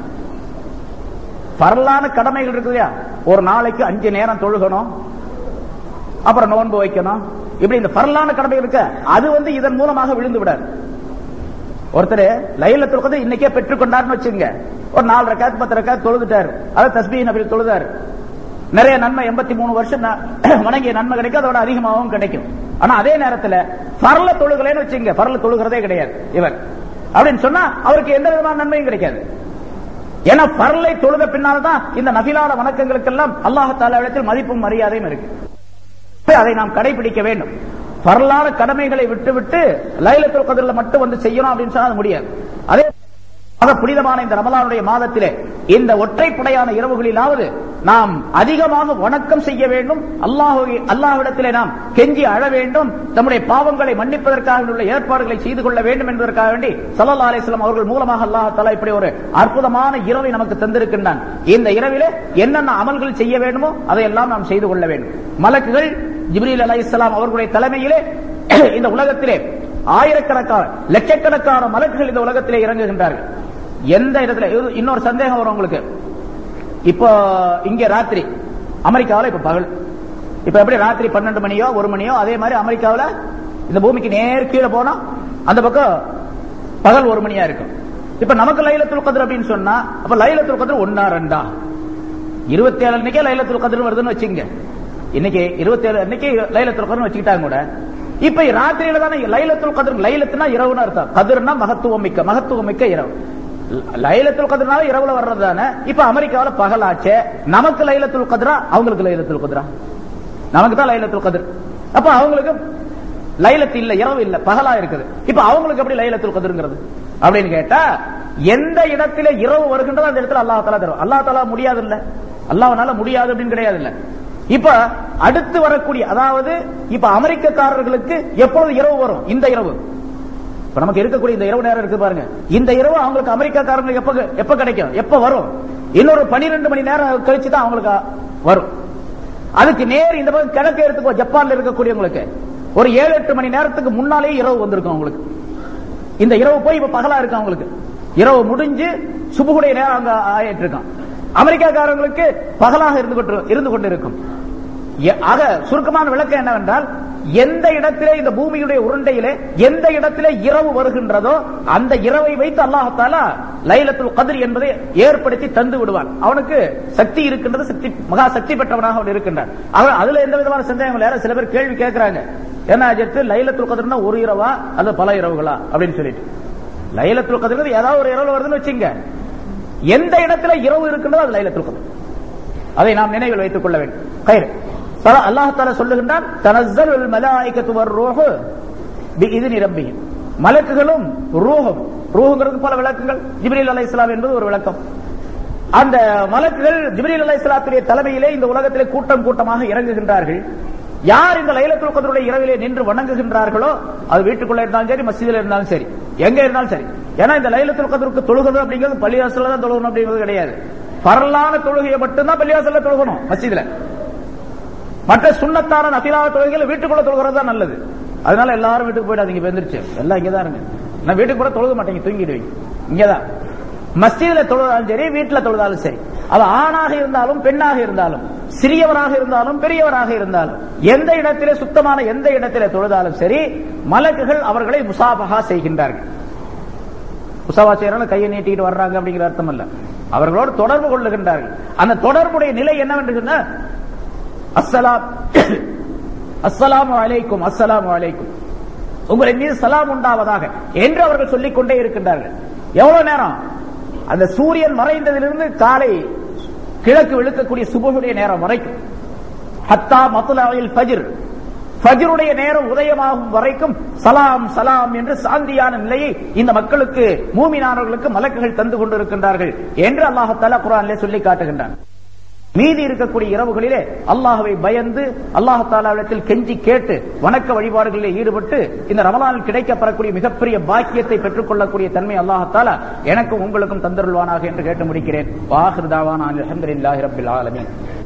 பரலான கடமைகள் இருக்கு இல்லையா ஒரு நாளைக்கு அஞ்சு நேரம் தொழுகணும் அப்புறம் நோன்பு வைக்கணும் இப்படி இந்த பரலான கடமை இருக்க அது வந்து இதன் மூலமாக விழுந்து விடாது ஒருத்தர் லைல தொழுகத்தை இன்னைக்கே பெற்றுக்கொண்டார்னு வச்சுங்க ஒரு நாலு ரக்காத்து பத்து ரக்காத்து தொழுதுட்டாரு அதாவது தஸ்பீ நபி தொழுதாரு நிறைய நன்மை எண்பத்தி மூணு வருஷம் வணங்கிய நன்மை கிடைக்கும் அதோட அதிகமாகவும் கிடைக்கும் ஆனா அதே நேரத்தில் பரல தொழுகலைன்னு வச்சுங்க பரல தொழுகிறதே கிடையாது இவர் அப்படின்னு சொன்னா அவருக்கு எந்த விதமான நன்மையும் கிடைக்காது ஏன்னா பரலை தொழுத பின்னால்தான் இந்த நபிலான வணக்கங்களுக்கெல்லாம் அல்லாஹால இடத்தில் மதிப்பும் மரியாதையும் இருக்கு அதை நாம் கடைபிடிக்க வேண்டும் பரலான கடமைகளை விட்டுவிட்டு லைலத்துல் கதிரில் மட்டும் வந்து செய்யணும் அப்படின்னு சொன்னா முடியாது அதே புனிதமான இந்த ரமலானுடைய மாதத்திலே இந்த ஒற்றைப்படையான இரவுகளிலாவது நாம் அதிகமாக வணக்கம் செய்ய வேண்டும் அல்லாஹ் அல்லாஹ்விடத்திலே நாம் கெஞ்சி அழ வேண்டும் நம்முடைய பாவங்களை மன்னிப்பதற்காக உள்ள ஏற்பாடுகளை செய்து கொள்ள வேண்டும் என்பதற்காக வேண்டி சல்லா அலிஸ்லாம் அவர்கள் மூலமாக அல்லாஹ் தலா இப்படி ஒரு அற்புதமான இரவை நமக்கு தந்திருக்கின்றான் இந்த இரவிலே என்னென்ன அமல்கள் செய்ய வேண்டுமோ அதையெல்லாம் நாம் செய்து கொள்ள வேண்டும் மலக்குகள் ஜிப்ரீல் அலை இஸ்லாம் அவர்களுடைய தலைமையிலே இந்த உலகத்திலே ஆயிரக்கணக்கான லட்சக்கணக்கான மலக்குகள் இந்த உலகத்திலே இறங்குகின்றார்கள் எந்த இடத்துல இது இன்னொரு சந்தேகம் வரும் உங்களுக்கு இப்போ இங்க ராத்திரி அமெரிக்காவில் இப்ப பகல் இப்ப எப்படி ராத்திரி பன்னெண்டு மணியோ ஒரு மணியோ அதே மாதிரி அமெரிக்காவில் இந்த பூமிக்கு நேர் கீழே போனா அந்த பக்கம் பகல் ஒரு மணியா இருக்கும் இப்ப நமக்கு லைலத்துல் கதிர் அப்படின்னு சொன்னா அப்ப லைலத்துல் கதிர் ஒன்னா ரெண்டா இருபத்தி ஏழு அன்னைக்கே லைலத்துல் கதிர் வருதுன்னு வச்சுங்க இன்னைக்கு இருபத்தி ஏழு அன்னைக்கு லைலத்துல் கதிர் வச்சுக்கிட்டாங்க கூட இப்ப ராத்திரியில தானே லைலத்துல் கதிர் லைலத்துனா இரவுன்னு அர்த்தம் கதிர்னா மகத்துவம் மிக்க மகத்துவம் மிக்க இரவு லைலத்துல் கதிர்னால இரவுல வர்றது தானே இப்ப அமெரிக்காவில் பகலாச்சே நமக்கு லைலத்துல் கதிரா அவங்களுக்கு லைலத்துல் கதிரா நமக்கு தான் லைலத்துல் கதிர் அப்ப அவங்களுக்கு லைலத்து இல்ல இரவு இல்ல பகலா இருக்குது இப்ப அவங்களுக்கு எப்படி லைலத்துல் கதிர்ங்கிறது அப்படின்னு கேட்டா எந்த இடத்துல இரவு வருகின்றதோ அந்த இடத்துல அல்லாஹ் தாலா தரும் அல்லாஹ் தாலா முடியாது இல்ல அல்லாஹ்னால முடியாது அப்படின்னு கிடையாது இல்ல இப்ப அடுத்து வரக்கூடிய அதாவது இப்ப அமெரிக்கக்காரர்களுக்கு எப்பொழுது இரவு வரும் இந்த இரவு இப்ப நமக்கு இருக்கக்கூடிய இந்த இரவு நேரம் இருக்கு பாருங்க இந்த இரவு அவங்களுக்கு அமெரிக்காக்காரங்களுக்கு எப்ப எப்ப கிடைக்கும் எப்ப வரும் இன்னொரு பனிரெண்டு மணி நேரம் கழிச்சு தான் அவங்களுக்கு வரும் அதுக்கு நேர் இந்த பக்கம் கிழக்கு எடுத்துக்கோ ஜப்பான்ல இருக்கக்கூடியவங்களுக்கு ஒரு ஏழு எட்டு மணி நேரத்துக்கு முன்னாலே இரவு வந்திருக்கும் அவங்களுக்கு இந்த இரவு போய் இப்ப பகலா இருக்கு அவங்களுக்கு இரவு முடிஞ்சு சுபுகுடைய நேரம் அங்க ஆயிட்டு இருக்கான் அமெரிக்காக்காரங்களுக்கு பகலாக இருந்து கொண்டு இருந்து கொண்டு இருக்கும் எ- ஆக சுருக்கமான விளக்கம் என்னவென்றால் எந்த இடத்திலே இந்த பூமியுடைய உருண்டையிலே எந்த இடத்திலே இரவு வருகின்றதோ அந்த இரவை வைத்து அல்லாஹாலா லைலத்துல் கதிர் என்பதை ஏற்படுத்தி தந்து விடுவான் அவனுக்கு சக்தி இருக்கின்றது சக்தி மகா சக்தி பெற்றவனாக அவன் இருக்கின்றான் அவன் அதுல எந்த விதமான சந்தேகம் இல்லை சில பேர் கேள்வி கேட்கிறாங்க என்ன அஜித்து லைலத்துல் கதிர்னா ஒரு இரவா அல்லது பல இரவுகளா அப்படின்னு சொல்லிட்டு லைலத்துல் கதிர் ஏதாவது ஒரு இரவுல வருதுன்னு வச்சுங்க எந்த இடத்துல இரவு இருக்கின்றதோ அது லைலத்துல் கதிர் அதை நாம் நினைவில் வைத்துக் கொள்ள வேண்டும் கயிறு அல்லாஹ் தாலா சொல்லுகின்றான் தனஸ்ஸலுல் மலாயிகத்து வர்ரூஹு பிஇذن ரப்பிஹிம் மலக்குகளும் ரூஹும் ரூஹுங்கிறது பல விளக்கங்கள் ஜிப்ரீல் அலைஹிஸ்ஸலாம் என்பது ஒரு விளக்கம் அந்த மலக்குகள் ஜிப்ரீல் அலைஹிஸ்ஸலாத்துடைய தலைமையிலே இந்த உலகத்திலே கூட்டம் கூட்டமாக இறங்குகின்றார்கள் யார் இந்த லைலத்துல் கத்ருடைய இரவிலே நின்று வணங்குகின்றார்களோ அது வீட்டுக்குள்ள இருந்தாலும் சரி மஸ்ஜிதில் இருந்தாலும் சரி எங்க இருந்தாலும் சரி ஏன்னா இந்த லைலத்துல் கத்ருக்கு தொழுகிறது அப்படிங்கிறது பள்ளிவாசல்ல தான் தொழுகணும் அப்படிங்கிறது கிடையாது பரலான தொழுகையை மட்டும்தான் பள்ளிவாசல்ல தொழுகணும் மஸ்ஜிதுல மற்ற சுண்ணத்தான நபிலான தொழுகைகள் வீட்டுக்குள்ள தொழுகிறது தான் நல்லது அதனால எல்லாரும் வீட்டுக்கு போயிடாதீங்க இப்ப எந்திரிச்சு எல்லாம் இங்கதான் இருங்க நான் வீட்டுக்கு கூட தொழுக மாட்டேங்க தூங்கிடுவீங்க இங்கதான் மஸ்ஜிதுல தொழுதாலும் சரி வீட்டுல தொழுதாலும் சரி அது ஆணாக இருந்தாலும் பெண்ணாக இருந்தாலும் சிறியவராக இருந்தாலும் பெரியவராக இருந்தாலும் எந்த இடத்திலே சுத்தமான எந்த இடத்திலே தொழுதாலும் சரி மலக்குகள் அவர்களை முசாபகா செய்கின்றார்கள் முசாபா செய்யறாங்க கையை நீட்டிட்டு வர்றாங்க அப்படிங்கிற அர்த்தம் அல்ல அவர்களோடு தொடர்பு கொள்ளுகின்றார்கள் அந்த தொடர்புடைய நிலை என்னவென்று சொன்னா அஸ்ஸலாம் அஸ்ஸலாமு அலைக்கும் அஸ்ஸலாமு அலைக்கும் உங்களை மீது சலாம் உண்டாவதாக என்று அவர்கள் சொல்லிக் கொண்டே இருக்கின்றார்கள் எவ்வளவு நேரம் அந்த சூரியன் மறைந்ததிலிருந்து காலை கிழக்கு விழுக்கக்கூடிய சுபகுடைய நேரம் வரைக்கும் ஹத்தா மத்துலாவில் ஃபஜ்ர் ஃபஜ்ருடைய நேரம் உதயமாகும் வரைக்கும் சலாம் சலாம் என்று சாந்தியான நிலையை இந்த மக்களுக்கு மூமினானவர்களுக்கு மலக்குகள் தந்து கொண்டிருக்கின்றார்கள் என்று அல்லாஹால குரானிலே சொல்லி காட்டுகின்றான் மீதி இருக்கக்கூடிய இரவுகளிலே அல்லாஹ்வை பயந்து அல்லாஹ் தாலாவிடத்தில் கெஞ்சி கேட்டு வணக்க வழிபாடுகளில் ஈடுபட்டு இந்த ரமலானில் கிடைக்கப்பெறக்கூடிய மிகப்பெரிய பாக்கியத்தை பெற்றுக் கொள்ளக்கூடிய தன்மை அல்லாஹால எனக்கும் உங்களுக்கும் தந்தருள்வானாக என்று கேட்டு முடிக்கிறேன் வாஹிருதாவான் அலமதுல்லாஹி ரபில் ஆலமீன்